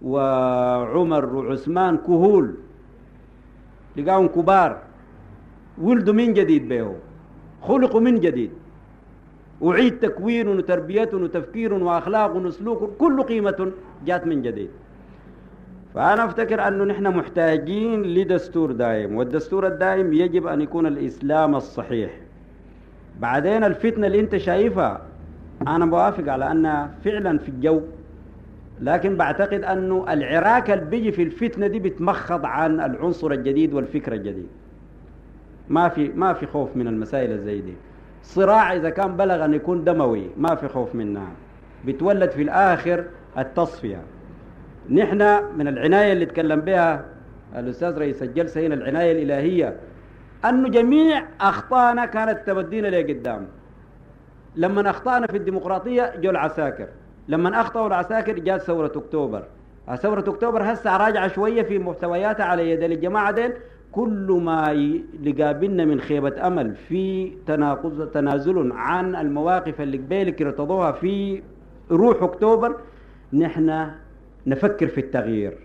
وعمر وعثمان كهول لقاهم كبار ولدوا من جديد بيهم خلقوا من جديد وعيد تكوين وتربية وتفكير وأخلاق وسلوك كل قيمة جات من جديد فأنا أفتكر أنه نحن محتاجين لدستور دائم والدستور الدائم يجب أن يكون الإسلام الصحيح بعدين الفتنة اللي أنت شايفها أنا بوافق على أنها فعلا في الجو لكن بعتقد أنه العراك اللي بيجي في الفتنة دي بتمخض عن العنصر الجديد والفكر الجديد ما في ما في خوف من المسائل الزي دي صراع إذا كان بلغ أن يكون دموي ما في خوف منها بتولد في الآخر التصفية نحن من العناية اللي تكلم بها الأستاذ رئيس الجلسة هنا العناية الإلهية أنه جميع أخطائنا كانت تودينا لقدام لما أخطأنا في الديمقراطية جو العساكر لما أخطأوا العساكر جات ثورة أكتوبر ثورة أكتوبر هسه راجعة شوية في محتوياتها على يد الجماعة ديل كل ما لقابلنا من خيبة أمل في تناقض تنازل عن المواقف اللي قبيلك ارتضوها في روح أكتوبر نحن نفكر في التغيير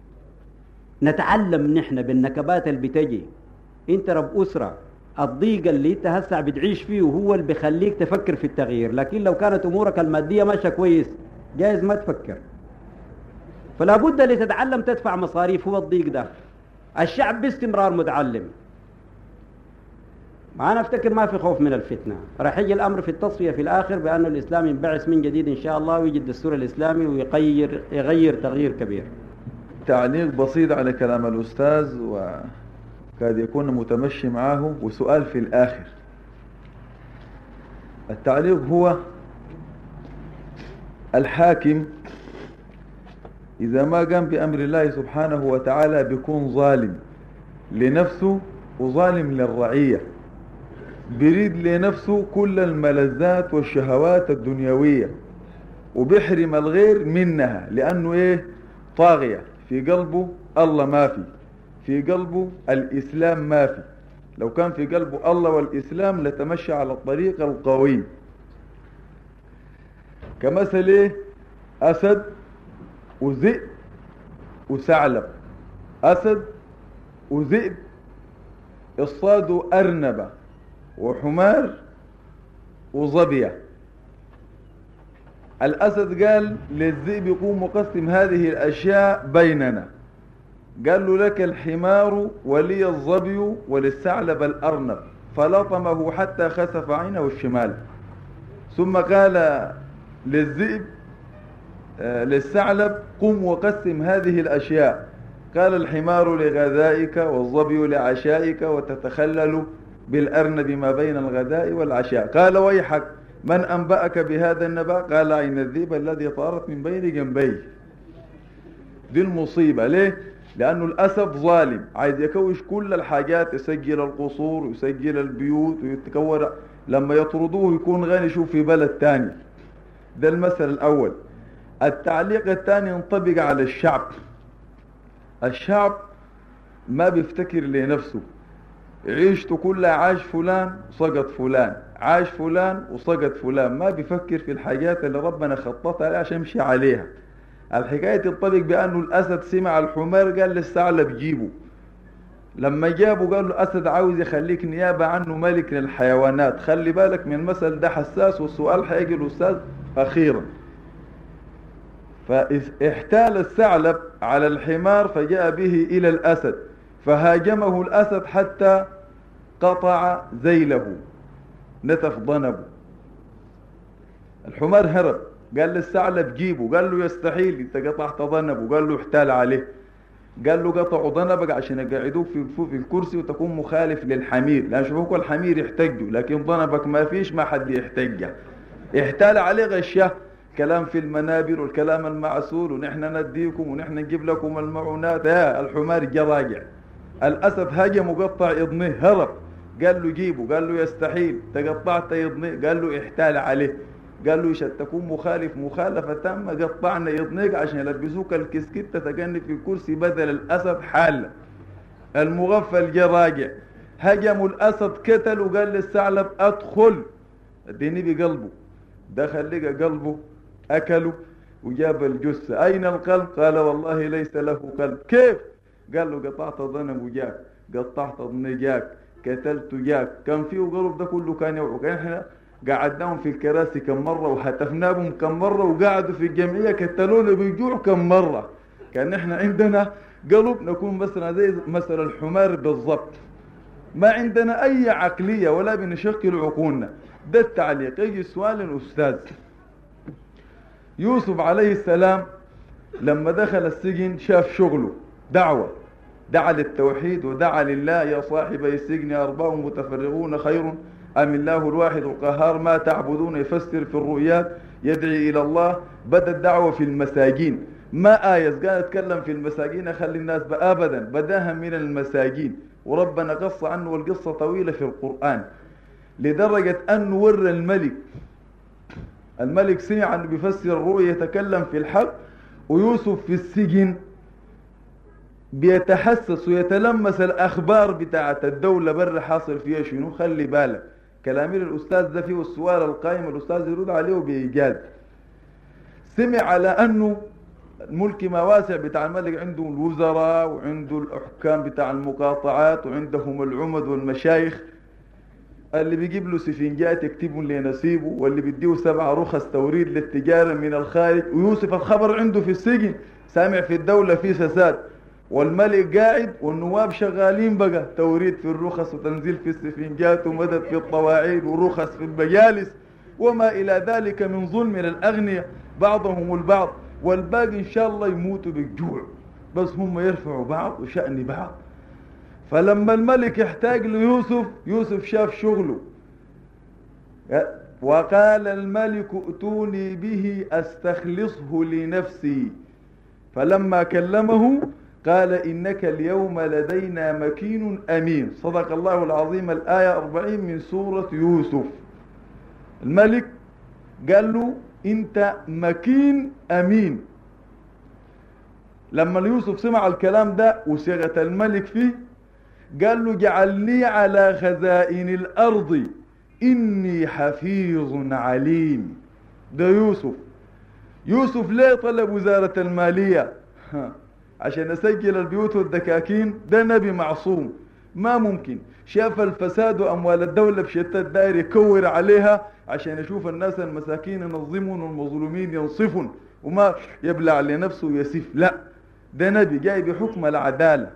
نتعلم نحن بالنكبات اللي بتجي انت رب أسرة الضيق اللي انت هسه بتعيش فيه وهو اللي بيخليك تفكر في التغيير لكن لو كانت امورك الماديه ماشيه كويس جايز ما تفكر فلا بد لتتعلم تدفع مصاريف هو الضيق ده الشعب باستمرار متعلم ما أنا أفتكر ما في خوف من الفتنة راح يجي الأمر في التصفية في الآخر بأن الإسلام ينبعث من جديد إن شاء الله ويجي الدستور الإسلامي ويغير يغير تغيير كبير تعليق بسيط على كلام الأستاذ وكاد يكون متمشي معه وسؤال في الآخر التعليق هو الحاكم إذا ما قام بأمر الله سبحانه وتعالى بيكون ظالم لنفسه وظالم للرعية بريد لنفسه كل الملذات والشهوات الدنيوية وبيحرم الغير منها لأنه إيه طاغية في قلبه الله ما في في قلبه الإسلام ما في لو كان في قلبه الله والإسلام لتمشى على الطريق القويم كمثل إيه أسد وذئب وثعلب أسد وذئب اصطادوا أرنبة وحمار وظبية الأسد قال للذئب يقوم مقسم هذه الأشياء بيننا قال له لك الحمار ولي الظبي وللثعلب الأرنب فلطمه حتى خسف عينه الشمال ثم قال للذئب آه، للثعلب قم وقسم هذه الأشياء قال الحمار لغذائك والظبي لعشائك وتتخلل بالأرنب ما بين الغداء والعشاء قال ويحك من أنبأك بهذا النبأ قال عين الذئب الذي طارت من بين جنبيه دي المصيبة ليه لأنه الأسد ظالم عايز يكوش كل الحاجات يسجل القصور ويسجل البيوت ويتكور لما يطردوه يكون غني يشوف في بلد تاني ده المثل الأول التعليق الثاني ينطبق على الشعب الشعب ما بيفتكر لنفسه عيشته كلها عاش فلان سقط فلان عاش فلان وسقط فلان ما بيفكر في الحاجات اللي ربنا خططها عليها عشان يمشي عليها الحكاية تنطبق بأنه الأسد سمع الحمار قال للثعلب جيبه لما جابه قال له أسد عاوز يخليك نيابة عنه ملك للحيوانات خلي بالك من المثل ده حساس والسؤال هيجي الأستاذ أخيرا فاحتال الثعلب على الحمار فجاء به إلى الأسد فهاجمه الأسد حتى قطع ذيله نتف ضنبه الحمار هرب قال للثعلب جيبه قال له يستحيل انت قطعت ضنبه قال له احتال عليه قال له قطعوا ضنبك عشان يقعدوك في في الكرسي وتكون مخالف للحمير لان شوفوك الحمير يحتجوا لكن ضنبك ما فيش ما حد يحتجه احتال عليه غشه كلام في المنابر والكلام المعسول ونحن نديكم ونحن نجيب لكم المعونات يا الحمار جراجع الاسد هاجم وقطع اذنه هرب قال له جيبه قال له يستحيل تقطعت اذنه قال له احتال عليه قال له عشان تكون مخالف مخالفة تامة قطعنا يضنيك عشان يلبسوك الكسكت تتجنب في كرسي بدل الأسد حالة المغفل جا راجع هجموا الأسد قتل وقال للثعلب أدخل اديني بقلبه دخل لقى قلبه أكله وجاب الجثة أين القلب قال والله ليس له قلب كيف قال له قطعت ضنب وجاك قطعت ضن جاك قتلت جاك كان فيه قلب ده كله كان يوعك احنا قعدناهم في الكراسي كم مرة وهتفناهم كم مرة وقعدوا في الجمعية كتلونا بيجوع كم مرة كان احنا عندنا قلب نكون مثلا زي مثل الحمار بالضبط ما عندنا اي عقلية ولا بنشكل عقولنا ده التعليق يجي سؤال الاستاذ يوسف عليه السلام لما دخل السجن شاف شغله دعوة دعا للتوحيد ودعا لله يا صاحبي السجن أرباب متفرغون خير أم الله الواحد القهار ما تعبدون يفسر في الرؤيات يدعي إلى الله بدأ الدعوة في المساجين ما آية قال اتكلم في المساجين خلي الناس أبدا بداها من المساجين وربنا قص عنه والقصة طويلة في القرآن لدرجة أن ور الملك الملك سمع أنه بيفسر الرؤيا يتكلم في الحق ويوسف في السجن بيتحسس ويتلمس الأخبار بتاعة الدولة بر حاصل فيها شنو خلي بالك كلامي الأستاذ ده فيه السؤال القائم الأستاذ يرد عليه بإيجاز سمع على أنه الملك ما واسع بتاع الملك عنده الوزراء وعنده الحكام بتاع المقاطعات وعندهم العمد والمشايخ اللي بيجيب له سفنجات يكتبهم لنصيبه واللي بيديه سبع رخص توريد للتجارة من الخارج ويوسف الخبر عنده في السجن سامع في الدولة في فساد والملك قاعد والنواب شغالين بقى توريد في الرخص وتنزيل في السفنجات ومدد في الطواعيد ورخص في المجالس وما إلى ذلك من ظلم للأغنياء بعضهم البعض والباقي إن شاء الله يموتوا بالجوع بس هم يرفعوا بعض وشأن بعض فلما الملك احتاج ليوسف يوسف شاف شغله وقال الملك ائتوني به استخلصه لنفسي فلما كلمه قال إنك اليوم لدينا مكين أمين صدق الله العظيم الآية 40 من سورة يوسف الملك قال له أنت مكين أمين لما يوسف سمع الكلام ده وصيغة الملك فيه قال له جعلني على خزائن الأرض إني حفيظ عليم ده يوسف يوسف ليه طلب وزارة المالية عشان يسجل البيوت والدكاكين ده نبي معصوم ما ممكن شاف الفساد وأموال الدولة بشتى الدائر يكور عليها عشان يشوف الناس المساكين ينظمون والمظلومين ينصفون وما يبلع لنفسه ويسف لا ده نبي جاي بحكم العدالة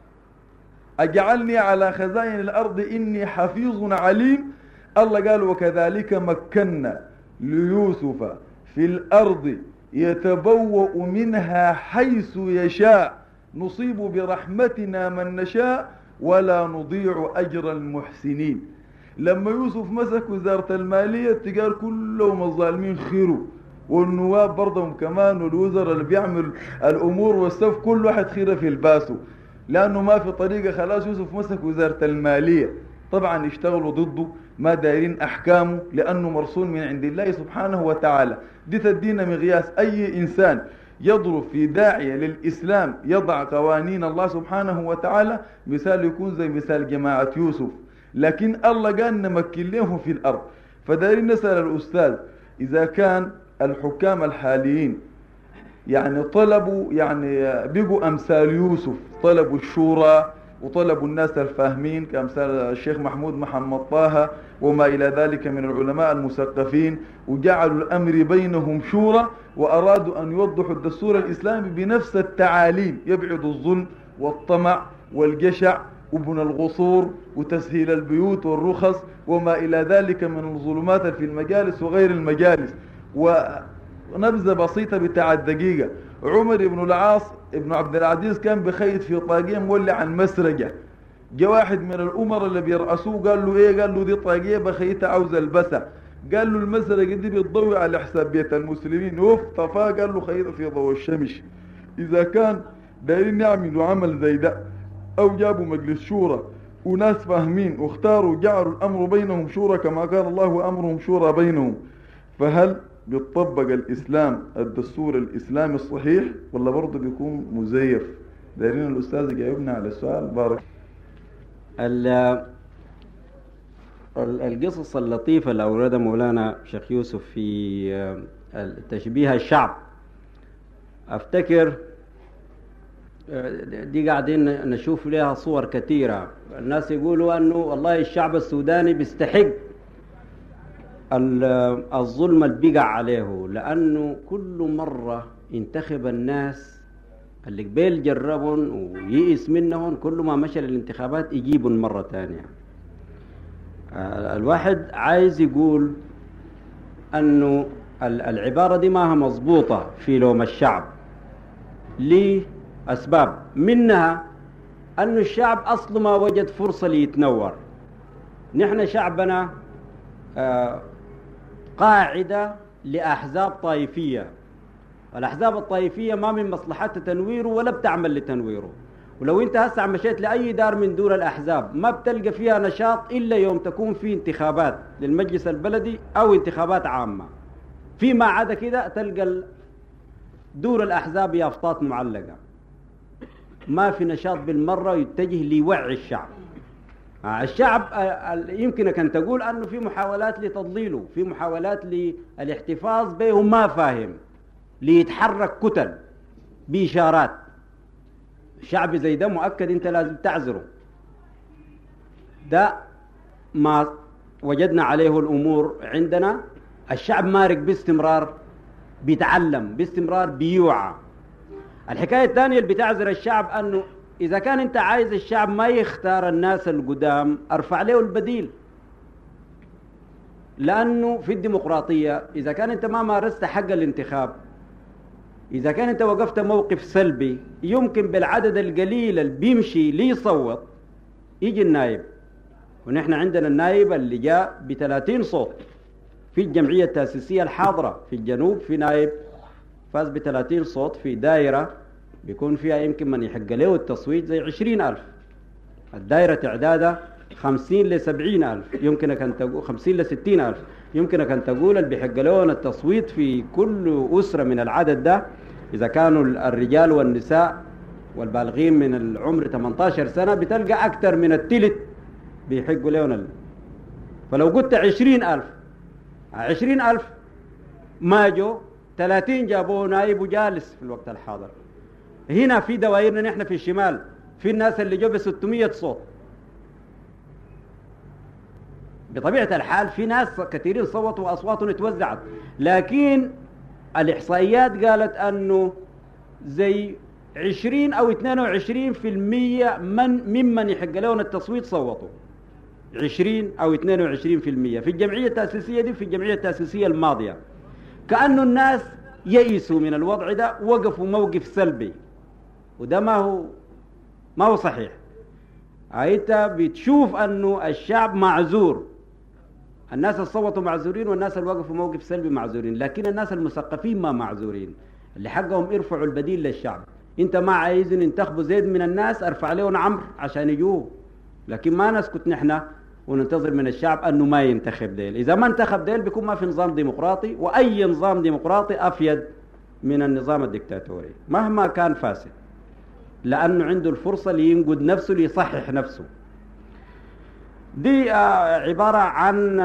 أجعلني على خزائن الأرض إني حفيظ عليم الله قال وكذلك مكنا ليوسف في الأرض يتبوأ منها حيث يشاء نصيب برحمتنا من نشاء ولا نضيع أجر المحسنين لما يوسف مسك وزارة المالية تقال كلهم الظالمين خيروا والنواب برضهم كمان والوزراء اللي بيعمل الأمور والسف كل واحد خيره في الباسو لأنه ما في طريقة خلاص يوسف مسك وزارة المالية طبعا يشتغلوا ضده ما دايرين أحكامه لأنه مرسول من عند الله سبحانه وتعالى دي تدينا مقياس أي إنسان يضرب في داعية للإسلام يضع قوانين الله سبحانه وتعالى مثال يكون زي مثال جماعة يوسف لكن الله قال نمكن لهم في الأرض فدايرين نسأل الأستاذ إذا كان الحكام الحاليين يعني طلبوا يعني بقوا أمثال يوسف طلبوا الشورى وطلبوا الناس الفاهمين كأمثال الشيخ محمود محمد طه وما إلى ذلك من العلماء المثقفين وجعلوا الأمر بينهم شورى وأرادوا أن يوضحوا الدستور الإسلامي بنفس التعاليم يبعد الظلم والطمع والجشع وبنى الغصور وتسهيل البيوت والرخص وما إلى ذلك من الظلمات في المجالس وغير المجالس ونبذة بسيطة بتاع الدقيقة عمر بن العاص ابن عبد العزيز كان بخيط في طاقية مولع عن مسرجة جاء واحد من الأمر اللي بيرأسوه قال له ايه قال له دي طاقية بخيتها عاوز البسها قال له المسرجة دي بتضوي على حساب بيت المسلمين اوف طفاه قال له خيط في ضوء الشمس إذا كان دايرين يعملوا عمل زي ده أو جابوا مجلس شورى وناس فاهمين واختاروا جعلوا الأمر بينهم شورى كما قال الله أمرهم شورى بينهم فهل بيطبق الإسلام الدستور الإسلامي الصحيح ولا برضه بيكون مزيف دايرين الأستاذ يجاوبنا على السؤال بارك القصص اللطيفة اللي أوردها مولانا شيخ يوسف في تشبيه الشعب أفتكر دي قاعدين نشوف لها صور كثيرة الناس يقولوا أنه والله الشعب السوداني بيستحق الظلم اللي بقع عليه لأنه كل مرة ينتخب الناس اللي قبيل جربهم ويئس منهم كل ما مشى للانتخابات يجيبهم مرة تانية الواحد عايز يقول أنه العبارة دي ما هي مظبوطة في لوم الشعب لأسباب منها أن الشعب أصله ما وجد فرصة ليتنور نحن شعبنا آه قاعدة لأحزاب طائفية الأحزاب الطائفية ما من مصلحتها تنويره ولا بتعمل لتنويره ولو انت هسه مشيت لأي دار من دور الأحزاب ما بتلقى فيها نشاط إلا يوم تكون في انتخابات للمجلس البلدي أو انتخابات عامة فيما عدا كده تلقى دور الأحزاب يافطات معلقة ما في نشاط بالمرة يتجه ليوعي الشعب الشعب يمكنك أن تقول أنه في محاولات لتضليله في محاولات للاحتفاظ به ما فاهم ليتحرك كتل بإشارات شعب زي ده مؤكد أنت لازم تعذره ده ما وجدنا عليه الأمور عندنا الشعب مارق باستمرار بيتعلم باستمرار بيوعى الحكاية الثانية اللي بتعذر الشعب أنه إذا كان أنت عايز الشعب ما يختار الناس القدام أرفع له البديل لأنه في الديمقراطية إذا كان أنت ما مارست حق الانتخاب إذا كان أنت وقفت موقف سلبي يمكن بالعدد القليل اللي بيمشي ليصوت يجي النايب ونحن عندنا النايب اللي جاء ب 30 صوت في الجمعية التأسيسية الحاضرة في الجنوب في نايب فاز ب 30 صوت في دائرة بيكون فيها يمكن من يحق له التصويت زي 20 ألف الدائرة تعدادها 50 ل 70 ألف يمكنك أن تقول 50 ل 60 ألف يمكنك أن تقول اللي بيحق لهم التصويت في كل أسرة من العدد ده إذا كانوا الرجال والنساء والبالغين من العمر 18 سنة بتلقى أكثر من التلت بيحقوا لهم ال... فلو قلت 20 ألف 20 ألف ما جو 30 جابوه نايب وجالس في الوقت الحاضر هنا في دوائرنا نحن في الشمال في الناس اللي جو ب 600 صوت بطبيعة الحال في ناس كثيرين صوتوا وأصواتهم اتوزعت لكن الإحصائيات قالت أنه زي 20 أو 22% من ممن يحق لهم التصويت صوتوا 20 أو 22% في الجمعية التأسيسية دي في الجمعية التأسيسية الماضية كأنه الناس يئسوا من الوضع ده وقفوا موقف سلبي وده ما هو ما هو صحيح انت بتشوف انه الشعب معذور الناس اللي صوتوا معذورين والناس اللي وقفوا موقف سلبي معذورين لكن الناس المثقفين ما معذورين اللي حقهم يرفعوا البديل للشعب انت ما عايزين ينتخبوا زيد من الناس ارفع لهم عمرو عشان يجوه لكن ما نسكت نحن وننتظر من الشعب انه ما ينتخب ديل اذا ما انتخب ديل بيكون ما في نظام ديمقراطي واي نظام ديمقراطي افيد من النظام الدكتاتوري مهما كان فاسد لانه عنده الفرصه لينقد نفسه ليصحح نفسه دي عبارة عن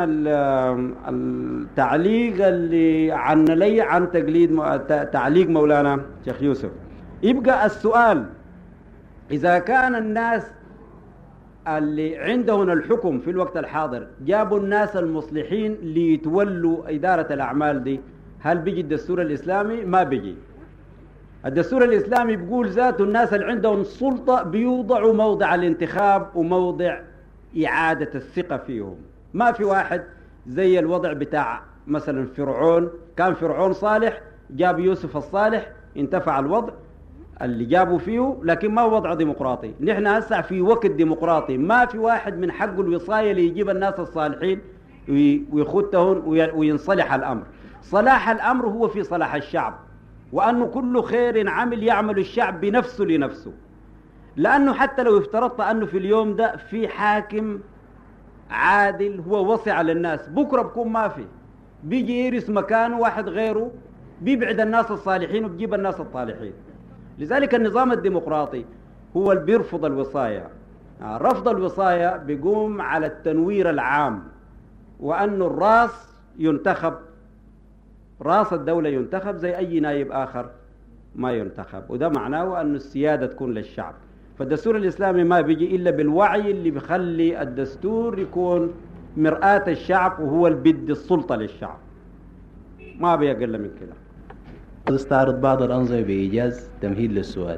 التعليق اللي عن لي عن تقليد تعليق مولانا شيخ يوسف يبقى السؤال إذا كان الناس اللي عندهم الحكم في الوقت الحاضر جابوا الناس المصلحين ليتولوا إدارة الأعمال دي هل بيجي الدستور الإسلامي؟ ما بيجي الدستور الإسلامي بيقول ذاته الناس اللي عندهم سلطة بيوضعوا موضع الانتخاب وموضع إعادة الثقة فيهم ما في واحد زي الوضع بتاع مثلا فرعون كان فرعون صالح جاب يوسف الصالح انتفع الوضع اللي جابوا فيه لكن ما هو وضع ديمقراطي نحن هسه في وقت ديمقراطي ما في واحد من حقه الوصاية اللي يجيب الناس الصالحين ويخدهم وينصلح الأمر صلاح الأمر هو في صلاح الشعب وأنه كل خير عمل يعمل الشعب بنفسه لنفسه لأنه حتى لو افترضت أنه في اليوم ده في حاكم عادل هو وصي على الناس بكرة بكون ما في بيجي يرث مكانه واحد غيره بيبعد الناس الصالحين وبيجيب الناس الطالحين لذلك النظام الديمقراطي هو اللي بيرفض الوصاية رفض الوصاية بيقوم على التنوير العام وأنه الراس ينتخب راس الدولة ينتخب زي أي نائب آخر ما ينتخب وده معناه أن السيادة تكون للشعب فالدستور الإسلامي ما بيجي إلا بالوعي اللي بيخلي الدستور يكون مرآة الشعب وهو اللي بيدي السلطة للشعب ما بيقل من كده تستعرض بعض الأنظمة بإيجاز تمهيد للسؤال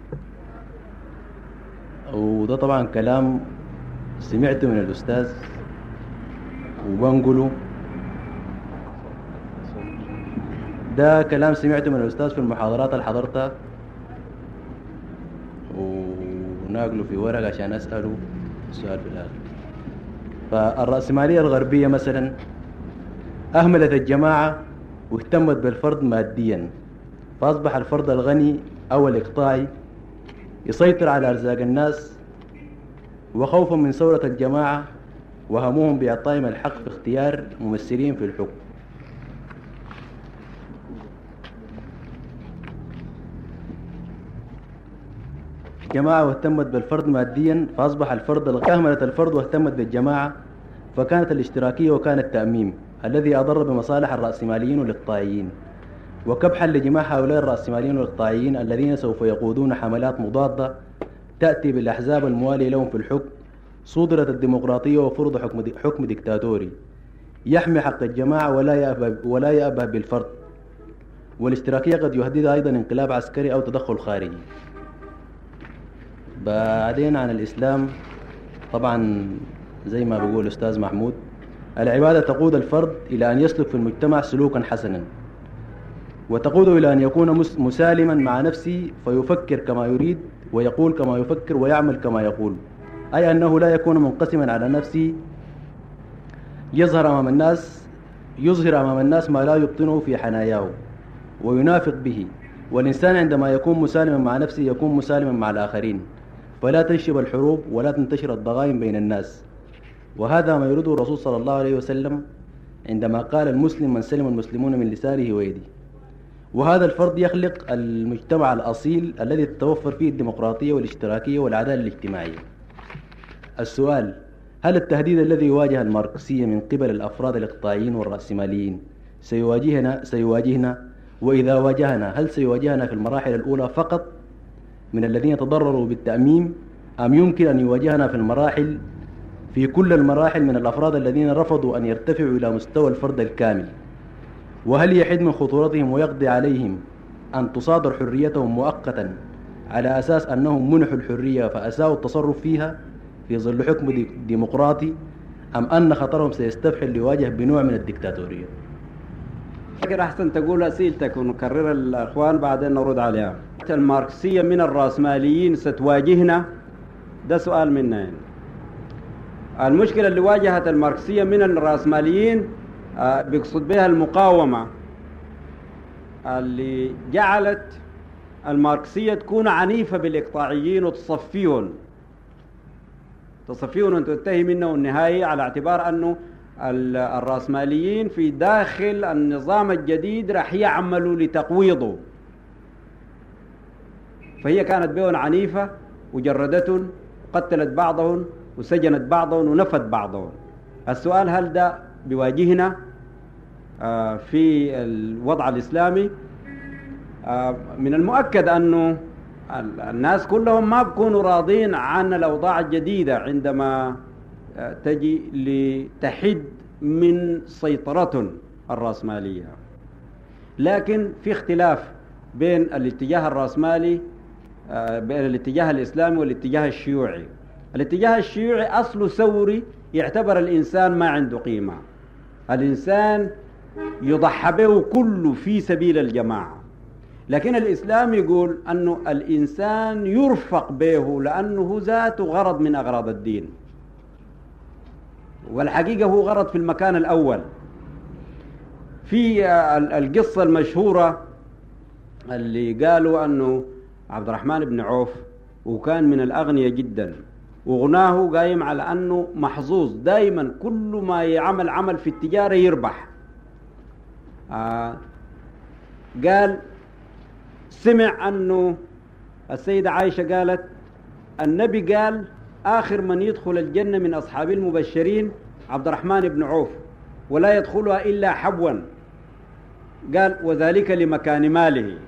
وده طبعا كلام سمعته من الأستاذ وبنقله ده كلام سمعته من الأستاذ في المحاضرات اللي حضرتها وناقله في ورق عشان أسأله السؤال في الآخر فالرأسمالية الغربية مثلا أهملت الجماعة واهتمت بالفرد ماديا فأصبح الفرد الغني أو الإقطاعي يسيطر على أرزاق الناس وخوفا من ثورة الجماعة وهمهم بإعطائهم الحق في اختيار ممثلين في الحكم الجماعة واهتمت بالفرد ماديا فأصبح الفرد أهملت الفرد واهتمت بالجماعة فكانت الاشتراكية وكان التأميم الذي أضر بمصالح الرأسماليين والإقطاعيين وكبحا لجماع هؤلاء الرأسماليين والإقطاعيين الذين سوف يقودون حملات مضادة تأتي بالأحزاب الموالية لهم في الحكم صدرت الديمقراطية وفرض حكم, دي حكم ديكتاتوري يحمي حق الجماعة ولا يأبه, ولا يأبه بالفرد والاشتراكية قد يهددها أيضا انقلاب عسكري أو تدخل خارجي بعدين عن الإسلام طبعا زي ما بيقول الأستاذ محمود العبادة تقود الفرد إلى أن يسلك في المجتمع سلوكا حسنا وتقوده إلى أن يكون مس- مسالما مع نفسه فيفكر كما يريد ويقول كما يفكر ويعمل كما يقول أي أنه لا يكون منقسما على نفسه يظهر أمام الناس يظهر أمام الناس ما لا يبطنه في حناياه وينافق به والإنسان عندما يكون مسالما مع نفسه يكون مسالما مع الآخرين فلا تنشب الحروب ولا تنتشر الضغائن بين الناس وهذا ما يريده الرسول صلى الله عليه وسلم عندما قال المسلم من سلم المسلمون من لسانه ويده وهذا الفرض يخلق المجتمع الأصيل الذي تتوفر فيه الديمقراطية والاشتراكية والعدالة الاجتماعية السؤال هل التهديد الذي يواجه الماركسية من قبل الأفراد الإقطاعيين والرأسماليين سيواجهنا سيواجهنا وإذا واجهنا هل سيواجهنا في المراحل الأولى فقط من الذين تضرروا بالتأميم أم يمكن أن يواجهنا في المراحل في كل المراحل من الأفراد الذين رفضوا أن يرتفعوا إلى مستوى الفرد الكامل وهل يحد من خطورتهم ويقضي عليهم أن تصادر حريتهم مؤقتا على أساس أنهم منحوا الحرية فأساءوا التصرف فيها في ظل حكم دي- ديمقراطي أم أن خطرهم سيستفحل ليواجه بنوع من الدكتاتورية فكر أحسن تقول أسئلتك ونكرر الأخوان بعدين نرد عليها الماركسية من الرأسماليين ستواجهنا ده سؤال منا يعني. المشكلة اللي واجهت الماركسية من الرأسماليين آه، بيقصد بها المقاومة اللي جعلت الماركسية تكون عنيفة بالإقطاعيين وتصفيهم تصفيهم وتنتهي منه النهاية على اعتبار أنه ال- الرأسماليين في داخل النظام الجديد راح يعملوا لتقويضه فهي كانت بهم عنيفة وجردتهم وقتلت بعضهم وسجنت بعضهم ونفت بعضهم السؤال هل ده بيواجهنا آه، في الوضع الإسلامي آه، من المؤكد أنه ال- الناس كلهم ما بيكونوا راضين عن الأوضاع الجديدة عندما آه، تجي لتحد من سيطرة الرأسمالية لكن في اختلاف بين الاتجاه الرأسمالي آه، بين الاتجاه الإسلامي والاتجاه الشيوعي الاتجاه الشيوعي أصله ثوري يعتبر الإنسان ما عنده قيمة الإنسان يضحى به كله في سبيل الجماعة لكن الإسلام يقول أنه الإنسان يرفق به لأنه ذاته غرض من أغراض الدين والحقيقة هو غرض في المكان الأول في آه، ال- القصة المشهورة اللي قالوا أنه عبد الرحمن بن عوف وكان من الأغنياء جدا وغناه قايم على أنه محظوظ دائما كل ما يعمل عمل في التجارة يربح آه قال سمع أنه السيدة عائشة قالت النبي قال آخر من يدخل الجنة من أصحاب المبشرين عبد الرحمن بن عوف ولا يدخلها إلا حبوا قال وذلك لمكان ماله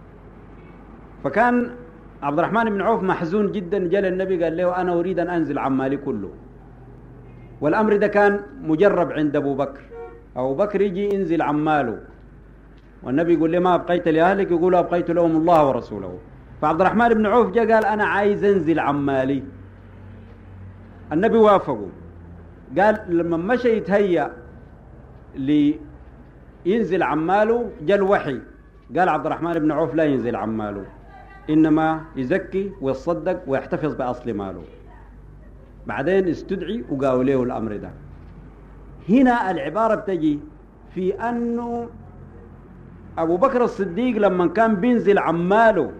فكان عبد الرحمن بن عوف محزون جدا جاء النبي قال له أنا أريد أن أنزل عن مالي كله والأمر ده كان مجرب عند أبو بكر أبو بكر يجي ينزل عن ماله والنبي يقول لي ما أبقيت لأهلك يقول أبقيت لهم الله ورسوله فعبد الرحمن بن عوف جاء قال أنا عايز أنزل عن مالي النبي وافقه قال لما مشى يتهيأ لينزل عن ماله جاء الوحي قال عبد الرحمن بن عوف لا ينزل عن ماله إنما يزكي ويتصدق ويحتفظ بأصل ماله بعدين استدعي وقالوا له الأمر ده هنا العبارة بتجي في أنه أبو بكر الصديق لما كان بينزل عن ماله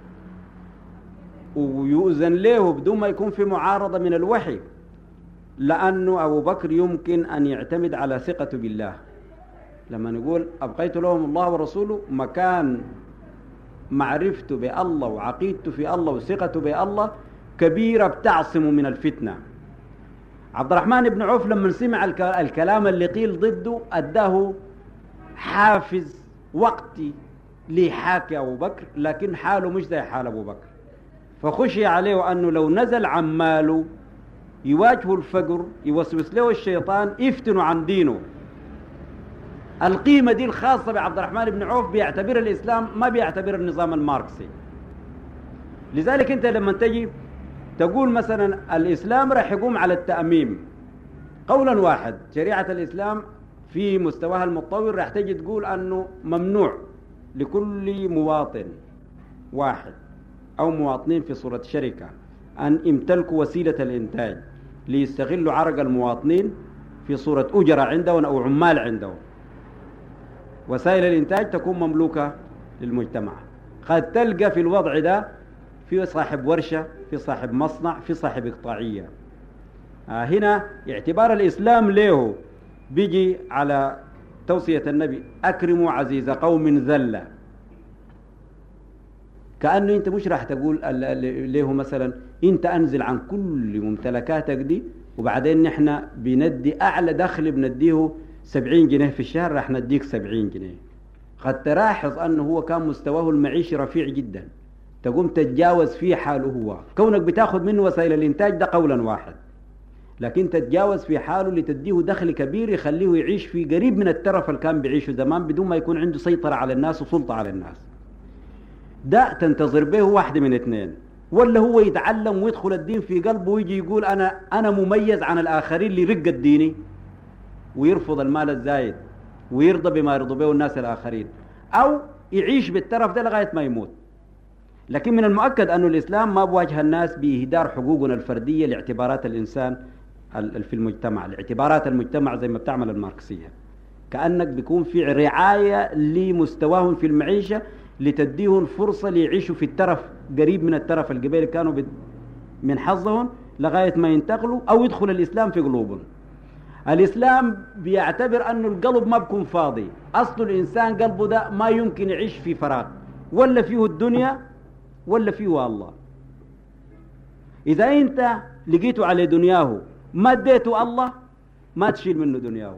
ويؤذن له بدون ما يكون في معارضة من الوحي لأنه أبو بكر يمكن أن يعتمد على ثقته بالله لما نقول أبقيت لهم الله ورسوله مكان معرفته بالله وعقيدته في الله وثقته بالله كبيرة بتعصم من الفتنة عبد الرحمن بن عوف لما سمع الك- الكلام اللي قيل ضده أداه حافز وقتي ليحاكي أبو بكر لكن حاله مش زي حال أبو بكر فخشي عليه أنه لو نزل عن ماله يواجهه الفقر يوسوس له الشيطان يفتنوا عن دينه القيمة دي الخاصة بعبد الرحمن بن عوف بيعتبر الإسلام ما بيعتبر النظام الماركسي لذلك أنت لما تجي تقول مثلا الإسلام راح يقوم على التأميم قولا واحد شريعة الإسلام في مستواها المتطور راح تجي تقول أنه ممنوع لكل مواطن واحد أو مواطنين في صورة شركة أن يمتلكوا وسيلة الإنتاج ليستغلوا عرق المواطنين في صورة أجرة عندهم أو عمال عندهم وسائل الإنتاج تكون مملوكة للمجتمع قد تلقى في الوضع ده في صاحب ورشة في صاحب مصنع في صاحب إقطاعية آه هنا اعتبار الإسلام له بيجي على توصية النبي أكرموا عزيز قوم ذلة كأنه أنت مش راح تقول له مثلا أنت أنزل عن كل ممتلكاتك دي وبعدين نحن بندي أعلى دخل بنديه سبعين جنيه في الشهر راح نديك سبعين جنيه قد تلاحظ أنه هو كان مستواه المعيشي رفيع جدا تقوم تتجاوز فيه حاله هو كونك بتاخذ منه وسائل الإنتاج ده قولا واحد لكن تتجاوز في حاله لتديه دخل كبير يخليه يعيش في قريب من الترف اللي كان بيعيشه زمان بدون ما يكون عنده سيطرة على الناس وسلطة على الناس ده تنتظر به واحد من اثنين ولا هو يتعلم ويدخل الدين في قلبه ويجي يقول انا انا مميز عن الاخرين لرق الديني ويرفض المال الزايد ويرضى بما يرضى به الناس الاخرين او يعيش بالترف ده لغايه ما يموت لكن من المؤكد أن الإسلام ما بواجه الناس بإهدار حقوقنا الفردية لاعتبارات الإنسان في المجتمع لاعتبارات المجتمع زي ما بتعمل الماركسية كأنك بيكون في رعاية لمستواهم في المعيشة لتديهم فرصة ليعيشوا في الترف قريب من الترف القبيل كانوا من حظهم لغاية ما ينتقلوا أو يدخل الإسلام في قلوبهم الإسلام بيعتبر أن القلب ما بيكون فاضي أصل الإنسان قلبه ده ما يمكن يعيش في فراغ ولا فيه الدنيا ولا فيه الله إذا أنت لقيته على دنياه ما اديته الله ما تشيل منه دنياه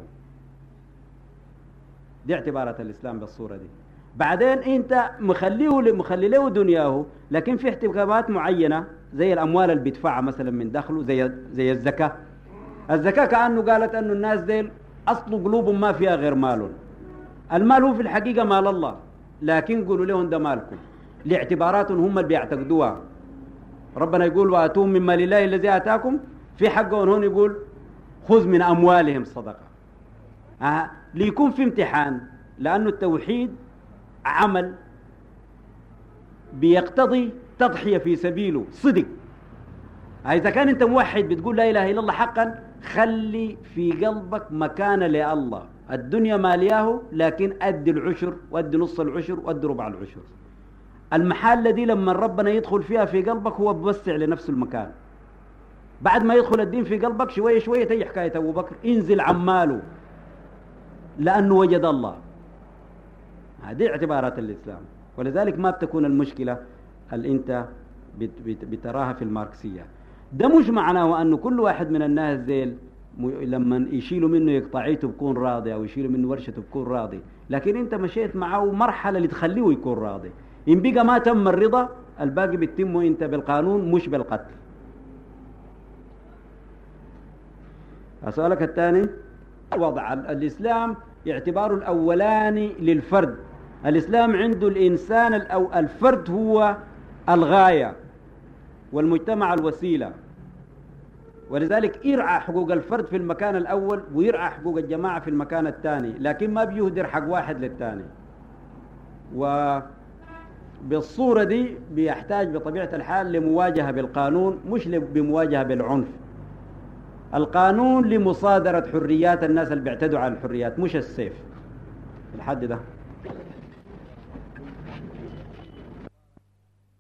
دي اعتبارات الإسلام بالصورة دي بعدين أنت مخليه مخلي له دنياه لكن في احتكامات معينة زي الأموال اللي بيدفعها مثلا من دخله زي زي الزكاة الزكاة كأنه قالت أنه الناس ديل أصل قلوبهم ما فيها غير مال المال هو في الحقيقة مال الله لكن قولوا لهم ده مالكم لاعتبارات هم اللي بيعتقدوها ربنا يقول واتوهم مما لله الذي اتاكم في حقهم هون يقول خذ من اموالهم صدقه آه. ليكون في امتحان لانه التوحيد عمل بيقتضي تضحيه في سبيله صدق اذا كان انت موحد بتقول لا اله الا الله حقا خلي في قلبك مكان لله الدنيا مالياه لكن ادي العشر وادي نص العشر وادي ربع العشر المحلة دي لما ربنا يدخل فيها في قلبك هو بوسع لنفسه المكان بعد ما يدخل الدين في قلبك شوية شوية تيجي حكاية أبو بكر انزل عماله لأنه وجد الله هذه اعتبارات الإسلام ولذلك ما بتكون المشكلة اللي أنت بت بت بتراها في الماركسية ده مش معناه أنه كل واحد من الناس ذيل لما يشيلوا منه يقطعيته بكون راضي أو يشيلوا منه ورشته بكون راضي لكن أنت مشيت معه مرحلة اللي تخليه يكون راضي إن بقى ما تم الرضا الباقي بيتم أنت بالقانون مش بالقتل سؤالك الثاني وضع الإسلام اعتباره الأولاني للفرد الإسلام عنده الإنسان الأو الفرد هو الغاية والمجتمع الوسيلة ولذلك يرعى حقوق الفرد في المكان الأول ويرعى حقوق الجماعة في المكان الثاني لكن ما بيهدر حق واحد للثاني و بالصورة دي بيحتاج بطبيعة الحال لمواجهة بالقانون مش بمواجهة بالعنف القانون لمصادرة حريات الناس اللي بيعتدوا على الحريات مش السيف الحد ده